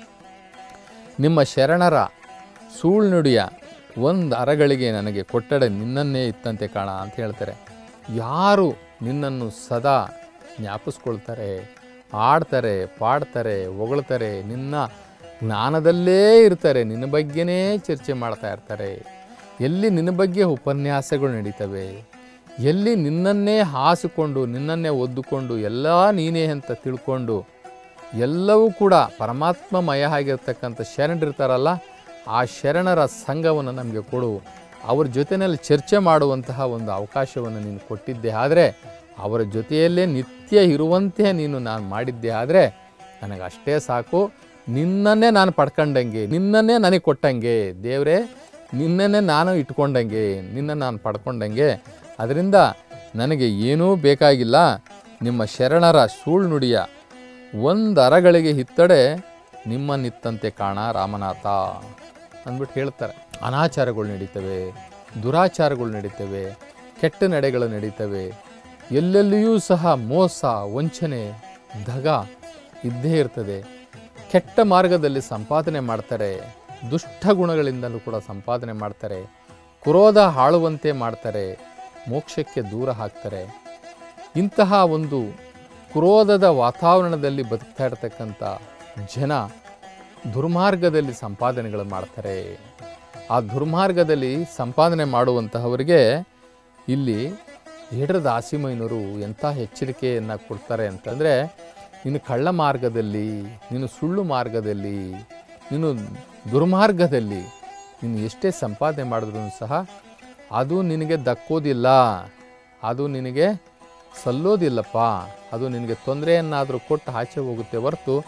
ನಿಮ್ಮ ಶರಣರ ಸುಳ್ನುಡಿಯ ಒಂದು ಅರಗಳಿಗೆ ನನಗೆ ಕೊಟ್ಟಡೆ ನಿನ್ನನ್ನೇ ಇತ್ತಂತೆ ಕಾಣ ಅಂತ ಹೇಳ್ತಾರೆ ಯಾರು ನಿನ್ನನ್ನು ಸದಾ ಜ್ಞಾಪಿಸ್ಕೊಳ್ತಾರೆ ಆಡ್ತಾರೆ ಪಾಡ್ತಾರೆ ಹೊಗಳ್ತಾರೆ ನಿನ್ನ ಜ್ಞಾನದಲ್ಲೇ ಇರ್ತಾರೆ ನಿನ್ನ ಬಗ್ಗೆನೇ ಚರ್ಚೆ ಮಾಡ್ತಾ ಇರ್ತಾರೆ ಎಲ್ಲಿ ನಿನ್ನ ಬಗ್ಗೆ ಉಪನ್ಯಾಸಗಳು ನಡೀತವೆ ಎಲ್ಲಿ ನಿನ್ನನ್ನೇ ಹಾಸಿಕೊಂಡು ನಿನ್ನನ್ನೇ ಒದ್ದುಕೊಂಡು ಎಲ್ಲ ನೀನೇ ಅಂತ ತಿಳ್ಕೊಂಡು ಎಲ್ಲವೂ ಕೂಡ ಪರಮಾತ್ಮಮಯ ಆಗಿರ್ತಕ್ಕಂಥ ಶರಣರಿರ್ತಾರಲ್ಲ ಆ ಶರಣರ ಸಂಘವನ್ನು ನಮಗೆ ಕೊಡು ಅವ್ರ ಜೊತೆಯಲ್ಲಿ ಚರ್ಚೆ ಮಾಡುವಂತಹ ಒಂದು ಅವಕಾಶವನ್ನು ನೀನು ಕೊಟ್ಟಿದ್ದೆ ಆದರೆ ಅವರ ಜೊತೆಯಲ್ಲೇ ನಿತ್ಯ ಇರುವಂತೆ ನೀನು ನಾನು ಮಾಡಿದ್ದೆ ಆದರೆ ನನಗೆ ಅಷ್ಟೇ ಸಾಕು ನಿನ್ನನ್ನೇ ನಾನು ಪಡ್ಕೊಂಡಂಗೆ ನಿನ್ನನ್ನೇ ನನಗೆ ಕೊಟ್ಟಂಗೆ ದೇವರೇ ನಿನ್ನನ್ನೇ ನಾನು ಇಟ್ಕೊಂಡಂಗೆ ನಿನ್ನ ನಾನು ಪಡ್ಕೊಂಡಂಗೆ ಅದರಿಂದ ನನಗೆ ಏನೂ ಬೇಕಾಗಿಲ್ಲ ನಿಮ್ಮ ಶರಣರ ಸುಳ್ನುಡಿಯ ಒಂದು ಅರಗಳಿಗೆ ಹಿತ್ತಡೆ ನಿಮ್ಮನ್ನಿತ್ತಂತೆ ಕಾಣ ರಾಮನಾಥ ಅಂದ್ಬಿಟ್ಟು ಹೇಳ್ತಾರೆ ಅನಾಚಾರಗಳು ನಡೀತವೆ ದುರಾಚಾರಗಳು ನಡೀತವೆ ಕೆಟ್ಟ ನಡೆಗಳು ನಡೀತವೆ ಎಲ್ಲೆಲ್ಲಿಯೂ ಸಹ ಮೋಸ ವಂಚನೆ ದಗ ಇದ್ದೇ ಇರ್ತದೆ ಕೆಟ್ಟ ಮಾರ್ಗದಲ್ಲಿ ಸಂಪಾದನೆ ಮಾಡ್ತಾರೆ ದುಷ್ಟ ಗುಣಗಳಿಂದಲೂ ಕೂಡ ಸಂಪಾದನೆ ಮಾಡ್ತಾರೆ ಕ್ರೋಧ ಆಳುವಂತೆ ಮಾಡ್ತಾರೆ ಮೋಕ್ಷಕ್ಕೆ ದೂರ ಹಾಕ್ತಾರೆ ಇಂತಹ ಒಂದು ಕ್ರೋಧದ ವಾತಾವರಣದಲ್ಲಿ ಬದುಕ್ತಾ ಇರತಕ್ಕಂಥ ಜನ ದುರ್ಮಾರ್ಗದಲ್ಲಿ ಸಂಪಾದನೆಗಳು ಮಾಡ್ತಾರೆ ಆ ದುರ್ಮಾರ್ಗದಲ್ಲಿ ಸಂಪಾದನೆ ಮಾಡುವಂತಹವರಿಗೆ ಇಲ್ಲಿ ಏಡ್ರ ದಾಸಿಮಯ್ಯನವರು ಎಂಥ ಎಚ್ಚರಿಕೆಯನ್ನು ಕೊಡ್ತಾರೆ ಅಂತಂದರೆ ನೀನು ಕಳ್ಳ ಮಾರ್ಗದಲ್ಲಿ ನೀನು ಸುಳ್ಳು ಮಾರ್ಗದಲ್ಲಿ ನೀನು ದುರ್ಮಾರ್ಗದಲ್ಲಿ ನೀನು ಎಷ್ಟೇ ಸಂಪಾದನೆ ಮಾಡಿದ್ರೂ ಸಹ ಅದು ನಿನಗೆ ದಕ್ಕೋದಿಲ್ಲ ಅದು ನಿನಗೆ ಸಲ್ಲೋದಿಲ್ಲಪ್ಪ ಅದು ನಿನಗೆ ತೊಂದರೆಯನ್ನಾದರೂ ಕೊಟ್ಟು ಆಚೆ ಹೋಗುತ್ತೆ ಹೊರತು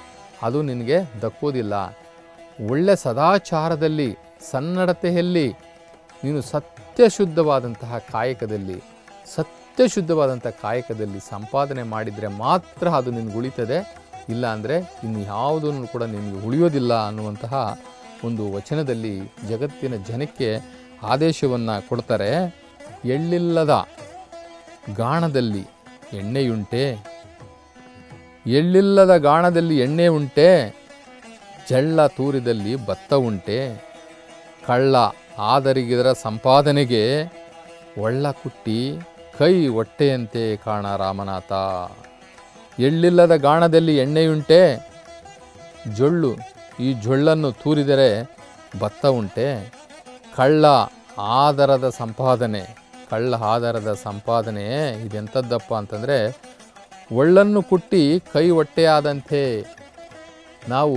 ಅದು ನಿನಗೆ ದಕ್ಕುವುದಿಲ್ಲ ಒಳ್ಳೆ ಸದಾಚಾರದಲ್ಲಿ ಸನ್ನಡತೆಯಲ್ಲಿ ನೀನು ಸತ್ಯಶುದ್ಧವಾದಂತಹ ಕಾಯಕದಲ್ಲಿ ಸತ್ಯಶುದ್ಧವಾದಂಥ ಕಾಯಕದಲ್ಲಿ ಸಂಪಾದನೆ ಮಾಡಿದರೆ ಮಾತ್ರ ಅದು ನಿನಗೆ ಉಳಿತದೆ ಇಲ್ಲ ಅಂದರೆ ಇನ್ನು ಯಾವುದನ್ನು ಕೂಡ ನಿನಗೆ ಉಳಿಯೋದಿಲ್ಲ ಅನ್ನುವಂತಹ ಒಂದು ವಚನದಲ್ಲಿ ಜಗತ್ತಿನ ಜನಕ್ಕೆ ಆದೇಶವನ್ನು ಕೊಡ್ತಾರೆ ಎಳ್ಳಿಲ್ಲದ ಗಾಣದಲ್ಲಿ ಎಣ್ಣೆಯುಂಟೆ ಎಳ್ಳಿಲ್ಲದ ಗಾಣದಲ್ಲಿ ಎಣ್ಣೆ ಉಂಟೆ ಜಳ್ಳ ತೂರಿದಲ್ಲಿ ಭತ್ತ ಉಂಟೆ ಕಳ್ಳ ಆದರಿಗಿದರ ಸಂಪಾದನೆಗೆ ಒಳ್ಳ ಕುಟ್ಟಿ ಕೈ ಹೊಟ್ಟೆಯಂತೆ ಕಾಣ ರಾಮನಾಥ ಎಳ್ಳಿಲ್ಲದ ಗಾಣದಲ್ಲಿ ಎಣ್ಣೆಯುಂಟೆ ಜೊಳ್ಳು ಈ ಜೊಳ್ಳನ್ನು ತೂರಿದರೆ ಭತ್ತ ಉಂಟೆ ಕಳ್ಳ ಆಧಾರದ ಸಂಪಾದನೆ ಕಳ್ಳ ಆಧಾರದ ಸಂಪಾದನೆ ಇದೆಂಥದ್ದಪ್ಪ ಅಂತಂದರೆ ಒಳ್ಳನ್ನು ಕುಟ್ಟಿ ಕೈ ಹೊಟ್ಟೆಯಾದಂತೆ ನಾವು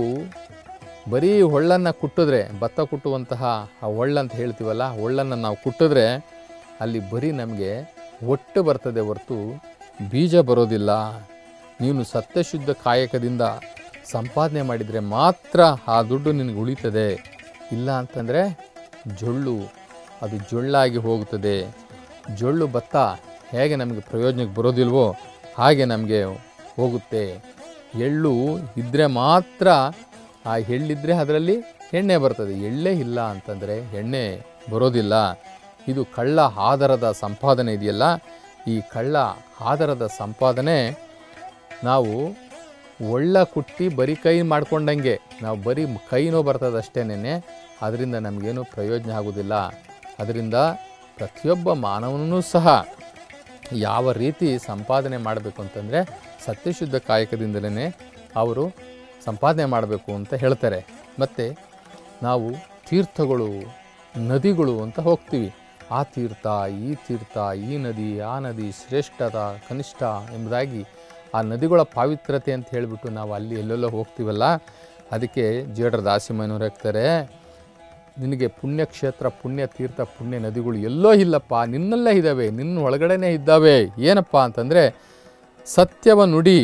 ಬರೀ ಒಳ್ಳನ್ನು ಕುಟ್ಟಿದ್ರೆ ಭತ್ತ ಕುಟ್ಟುವಂತಹ ಆ ಒಳ್ಳಂತ ಹೇಳ್ತೀವಲ್ಲ ಒಳ್ಳನ್ನು ನಾವು ಕುಟ್ಟಿದ್ರೆ ಅಲ್ಲಿ ಬರೀ ನಮಗೆ ಒಟ್ಟು ಬರ್ತದೆ ಹೊರತು ಬೀಜ ಬರೋದಿಲ್ಲ ನೀನು ಸತ್ಯಶುದ್ಧ ಕಾಯಕದಿಂದ ಸಂಪಾದನೆ ಮಾಡಿದರೆ ಮಾತ್ರ ಆ ದುಡ್ಡು ನಿನಗೆ ಉಳಿತದೆ ಇಲ್ಲ ಅಂತಂದರೆ ಜೊಳ್ಳು ಅದು ಜೊಳ್ಳಾಗಿ ಹೋಗುತ್ತದೆ ಜೊಳ್ಳು ಭತ್ತ ಹೇಗೆ ನಮಗೆ ಪ್ರಯೋಜನಕ್ಕೆ ಬರೋದಿಲ್ವೋ ಹಾಗೆ ನಮಗೆ ಹೋಗುತ್ತೆ ಎಳ್ಳು ಇದ್ದರೆ ಮಾತ್ರ ಆ ಎಳ್ಳಿದ್ರೆ ಅದರಲ್ಲಿ ಎಣ್ಣೆ ಬರ್ತದೆ ಎಳ್ಳೇ ಇಲ್ಲ ಅಂತಂದರೆ ಎಣ್ಣೆ ಬರೋದಿಲ್ಲ ಇದು ಕಳ್ಳ ಆಧಾರದ ಸಂಪಾದನೆ ಇದೆಯಲ್ಲ ಈ ಕಳ್ಳ ಆಧಾರದ ಸಂಪಾದನೆ ನಾವು ಒಳ್ಳ ಕುಟ್ಟಿ ಬರೀ ಕೈ ಮಾಡ್ಕೊಂಡಂಗೆ ನಾವು ಬರೀ ಕೈನೋ ಬರ್ತದೆ ಅಷ್ಟೇನೆ ಅದರಿಂದ ನಮಗೇನು ಪ್ರಯೋಜನ ಆಗೋದಿಲ್ಲ ಅದರಿಂದ ಪ್ರತಿಯೊಬ್ಬ ಮಾನವನೂ ಸಹ ಯಾವ ರೀತಿ ಸಂಪಾದನೆ ಮಾಡಬೇಕು ಅಂತಂದರೆ ಸತ್ಯಶುದ್ಧ ಕಾಯಕದಿಂದಲೇ ಅವರು ಸಂಪಾದನೆ ಮಾಡಬೇಕು ಅಂತ ಹೇಳ್ತಾರೆ ಮತ್ತು ನಾವು ತೀರ್ಥಗಳು ನದಿಗಳು ಅಂತ ಹೋಗ್ತೀವಿ ಆ ತೀರ್ಥ ಈ ತೀರ್ಥ ಈ ನದಿ ಆ ನದಿ ಶ್ರೇಷ್ಠದ ಕನಿಷ್ಠ ಎಂಬುದಾಗಿ ಆ ನದಿಗಳ ಪಾವಿತ್ರತೆ ಅಂತ ಹೇಳಿಬಿಟ್ಟು ನಾವು ಅಲ್ಲಿ ಎಲ್ಲೆಲ್ಲೋ ಹೋಗ್ತೀವಲ್ಲ ಅದಕ್ಕೆ ಜೇಡರ ದಾಸಿಮಯ್ಯನವ್ರು ಹೇಳ್ತಾರೆ ನಿನಗೆ ಪುಣ್ಯಕ್ಷೇತ್ರ ಪುಣ್ಯ ತೀರ್ಥ ಪುಣ್ಯ ನದಿಗಳು ಎಲ್ಲೋ ಇಲ್ಲಪ್ಪ ನಿನ್ನಲ್ಲೇ ಇದ್ದಾವೆ ನಿನ್ನ ಒಳಗಡೆನೇ ಇದ್ದಾವೆ ಏನಪ್ಪ ಅಂತಂದರೆ ಸತ್ಯವ ನುಡಿ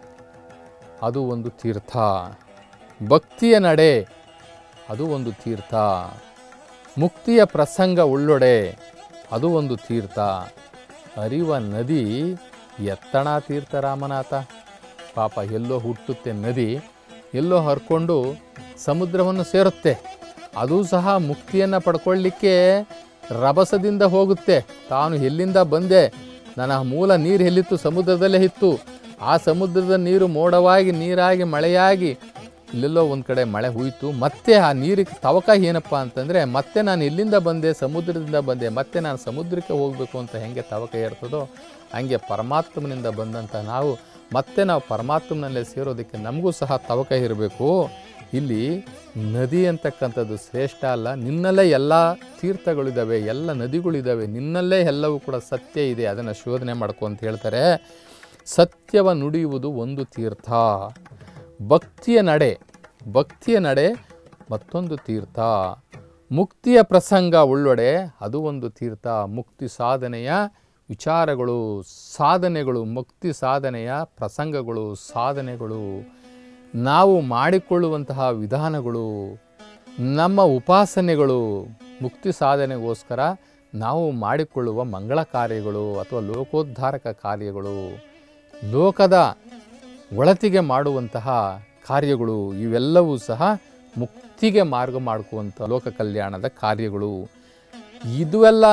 ಅದು ಒಂದು ತೀರ್ಥ ಭಕ್ತಿಯ ನಡೆ ಅದು ಒಂದು ತೀರ್ಥ ಮುಕ್ತಿಯ ಪ್ರಸಂಗ ಉಳ್ಳೊಡೆ ಅದು ಒಂದು ತೀರ್ಥ ಹರಿವ ನದಿ ಎತ್ತಣ ತೀರ್ಥ ರಾಮನಾಥ ಪಾಪ ಎಲ್ಲೋ ಹುಟ್ಟುತ್ತೆ ನದಿ ಎಲ್ಲೋ ಹರ್ಕೊಂಡು ಸಮುದ್ರವನ್ನು ಸೇರುತ್ತೆ ಅದು ಸಹ ಮುಕ್ತಿಯನ್ನು ಪಡ್ಕೊಳ್ಳಿಕ್ಕೆ ರಭಸದಿಂದ ಹೋಗುತ್ತೆ ತಾನು ಎಲ್ಲಿಂದ ಬಂದೆ ನನ್ನ ಮೂಲ ನೀರು ಎಲ್ಲಿತ್ತು ಸಮುದ್ರದಲ್ಲೇ ಇತ್ತು ಆ ಸಮುದ್ರದ ನೀರು ಮೋಡವಾಗಿ ನೀರಾಗಿ ಮಳೆಯಾಗಿ ಇಲ್ಲೆಲ್ಲೋ ಒಂದು ಕಡೆ ಮಳೆ ಹುಯ್ತು ಮತ್ತೆ ಆ ನೀರಿಗೆ ತವಕ ಏನಪ್ಪ ಅಂತಂದರೆ ಮತ್ತೆ ನಾನು ಎಲ್ಲಿಂದ ಬಂದೆ ಸಮುದ್ರದಿಂದ ಬಂದೆ ಮತ್ತೆ ನಾನು ಸಮುದ್ರಕ್ಕೆ ಹೋಗಬೇಕು ಅಂತ ಹೆಂಗೆ ತವಕ ಏರ್ತದೋ ಹಂಗೆ ಪರಮಾತ್ಮನಿಂದ ಬಂದಂಥ ನಾವು ಮತ್ತೆ ನಾವು ಪರಮಾತ್ಮನಲ್ಲೇ ಸೇರೋದಕ್ಕೆ ನಮಗೂ ಸಹ ತವಕ ಇರಬೇಕು ಇಲ್ಲಿ ನದಿ ಅಂತಕ್ಕಂಥದ್ದು ಶ್ರೇಷ್ಠ ಅಲ್ಲ ನಿನ್ನಲ್ಲೇ ಎಲ್ಲ ತೀರ್ಥಗಳಿದ್ದಾವೆ ಎಲ್ಲ ನದಿಗಳಿದ್ದಾವೆ ನಿನ್ನಲ್ಲೇ ಎಲ್ಲವೂ ಕೂಡ ಸತ್ಯ ಇದೆ ಅದನ್ನು ಶೋಧನೆ ಮಾಡ್ಕೊ ಅಂತ ಹೇಳ್ತಾರೆ ಸತ್ಯವ ನುಡಿಯುವುದು ಒಂದು ತೀರ್ಥ ಭಕ್ತಿಯ ನಡೆ ಭಕ್ತಿಯ ನಡೆ ಮತ್ತೊಂದು ತೀರ್ಥ ಮುಕ್ತಿಯ ಪ್ರಸಂಗ ಉಳ್ಳೊಡೆ ಅದು ಒಂದು ತೀರ್ಥ ಮುಕ್ತಿ ಸಾಧನೆಯ ವಿಚಾರಗಳು ಸಾಧನೆಗಳು ಮುಕ್ತಿ ಸಾಧನೆಯ ಪ್ರಸಂಗಗಳು ಸಾಧನೆಗಳು ನಾವು ಮಾಡಿಕೊಳ್ಳುವಂತಹ ವಿಧಾನಗಳು ನಮ್ಮ ಉಪಾಸನೆಗಳು ಮುಕ್ತಿ ಸಾಧನೆಗೋಸ್ಕರ ನಾವು ಮಾಡಿಕೊಳ್ಳುವ ಮಂಗಳ ಕಾರ್ಯಗಳು ಅಥವಾ ಲೋಕೋದ್ಧಾರಕ ಕಾರ್ಯಗಳು ಲೋಕದ ಒಳತಿಗೆ ಮಾಡುವಂತಹ ಕಾರ್ಯಗಳು ಇವೆಲ್ಲವೂ ಸಹ ಮುಕ್ತಿಗೆ ಮಾರ್ಗ ಮಾಡ್ಕುವಂಥ ಲೋಕ ಕಲ್ಯಾಣದ ಕಾರ್ಯಗಳು ಇದುವೆಲ್ಲ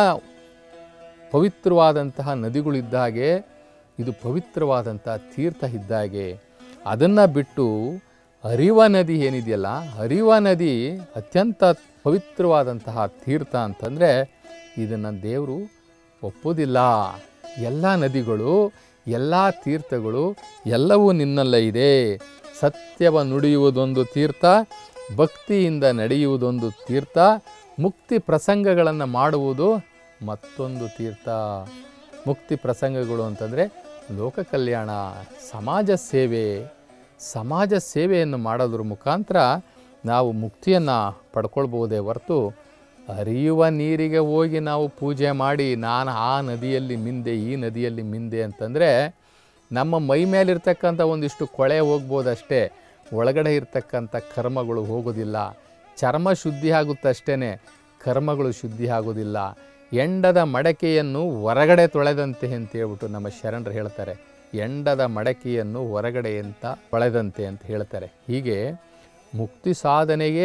ಪವಿತ್ರವಾದಂತಹ ನದಿಗಳಿದ್ದಾಗೆ ಇದು ಪವಿತ್ರವಾದಂಥ ತೀರ್ಥ ಇದ್ದಾಗೆ ಅದನ್ನು ಬಿಟ್ಟು ಹರಿವ ನದಿ ಏನಿದೆಯಲ್ಲ ಹರಿವ ನದಿ ಅತ್ಯಂತ ಪವಿತ್ರವಾದಂತಹ ತೀರ್ಥ ಅಂತಂದರೆ ಇದನ್ನು ದೇವರು ಒಪ್ಪೋದಿಲ್ಲ ಎಲ್ಲ ನದಿಗಳು ಎಲ್ಲ ತೀರ್ಥಗಳು ಎಲ್ಲವೂ ನಿನ್ನಲ್ಲೇ ಇದೆ ಸತ್ಯವ ನುಡಿಯುವುದೊಂದು ತೀರ್ಥ ಭಕ್ತಿಯಿಂದ ನಡೆಯುವುದೊಂದು ತೀರ್ಥ ಮುಕ್ತಿ ಪ್ರಸಂಗಗಳನ್ನು ಮಾಡುವುದು ಮತ್ತೊಂದು ತೀರ್ಥ ಮುಕ್ತಿ ಪ್ರಸಂಗಗಳು ಅಂತಂದರೆ ಲೋಕ ಕಲ್ಯಾಣ ಸಮಾಜ ಸೇವೆ ಸಮಾಜ ಸೇವೆಯನ್ನು ಮಾಡೋದ್ರ ಮುಖಾಂತರ ನಾವು ಮುಕ್ತಿಯನ್ನು ಪಡ್ಕೊಳ್ಬೋದೇ ಹೊರತು ಹರಿಯುವ ನೀರಿಗೆ ಹೋಗಿ ನಾವು ಪೂಜೆ ಮಾಡಿ ನಾನು ಆ ನದಿಯಲ್ಲಿ ಮಿಂದೆ ಈ ನದಿಯಲ್ಲಿ ಮಿಂದೆ ಅಂತಂದರೆ ನಮ್ಮ ಮೈ ಮೇಲಿರ್ತಕ್ಕಂಥ ಒಂದಿಷ್ಟು ಕೊಳೆ ಹೋಗ್ಬೋದಷ್ಟೇ ಒಳಗಡೆ ಇರ್ತಕ್ಕಂಥ ಕರ್ಮಗಳು ಹೋಗೋದಿಲ್ಲ ಚರ್ಮ ಶುದ್ಧಿ ಆಗುತ್ತಷ್ಟೇ ಕರ್ಮಗಳು ಶುದ್ಧಿ ಆಗೋದಿಲ್ಲ ಎಂಡದ ಮಡಕೆಯನ್ನು ಹೊರಗಡೆ ತೊಳೆದಂತೆ ಅಂತ ಹೇಳ್ಬಿಟ್ಟು ನಮ್ಮ ಶರಣರು ಹೇಳ್ತಾರೆ ಎಂಡದ ಮಡಕೆಯನ್ನು ಹೊರಗಡೆ ಅಂತ ತೊಳೆದಂತೆ ಅಂತ ಹೇಳ್ತಾರೆ ಹೀಗೆ ಮುಕ್ತಿ ಸಾಧನೆಗೆ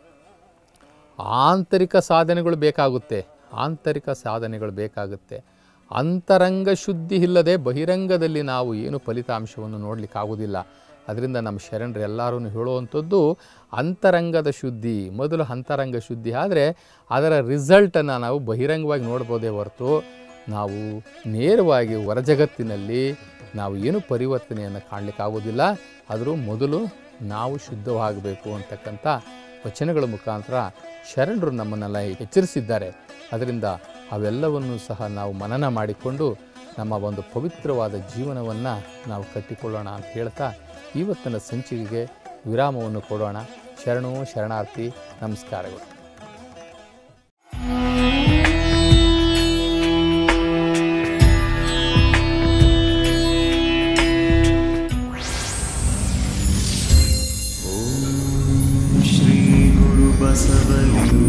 ಆಂತರಿಕ ಸಾಧನೆಗಳು ಬೇಕಾಗುತ್ತೆ ಆಂತರಿಕ ಸಾಧನೆಗಳು ಬೇಕಾಗುತ್ತೆ ಅಂತರಂಗ ಶುದ್ಧಿ ಇಲ್ಲದೆ ಬಹಿರಂಗದಲ್ಲಿ ನಾವು ಏನು ಫಲಿತಾಂಶವನ್ನು ನೋಡಲಿಕ್ಕಾಗೋದಿಲ್ಲ ಅದರಿಂದ ನಮ್ಮ ಶರಣರು ಎಲ್ಲರೂ ಹೇಳುವಂಥದ್ದು ಅಂತರಂಗದ ಶುದ್ಧಿ ಮೊದಲು ಅಂತರಂಗ ಶುದ್ಧಿ ಆದರೆ ಅದರ ರಿಸಲ್ಟನ್ನು ನಾವು ಬಹಿರಂಗವಾಗಿ ನೋಡ್ಬೋದೇ ಹೊರತು ನಾವು ನೇರವಾಗಿ ಹೊರಜಗತ್ತಿನಲ್ಲಿ ನಾವು ಏನು ಪರಿವರ್ತನೆಯನ್ನು ಕಾಣಲಿಕ್ಕಾಗೋದಿಲ್ಲ ಆದರೂ ಮೊದಲು ನಾವು ಶುದ್ಧವಾಗಬೇಕು ಅಂತಕ್ಕಂಥ ವಚನಗಳ ಮುಖಾಂತರ ಶರಣರು ನಮ್ಮನ್ನೆಲ್ಲ ಎಚ್ಚರಿಸಿದ್ದಾರೆ ಅದರಿಂದ ಅವೆಲ್ಲವನ್ನು ಸಹ ನಾವು ಮನನ ಮಾಡಿಕೊಂಡು ನಮ್ಮ ಒಂದು ಪವಿತ್ರವಾದ ಜೀವನವನ್ನು ನಾವು ಕಟ್ಟಿಕೊಳ್ಳೋಣ ಅಂತ ಹೇಳ್ತಾ ಇವತ್ತಿನ ಸಂಚಿಕೆಗೆ ವಿರಾಮವನ್ನು ಕೊಡೋಣ ಶರಣು ಶರಣಾರ್ಥಿ ನಮಸ್ಕಾರಗಳು श्रीगुरुबसवलिङ्ग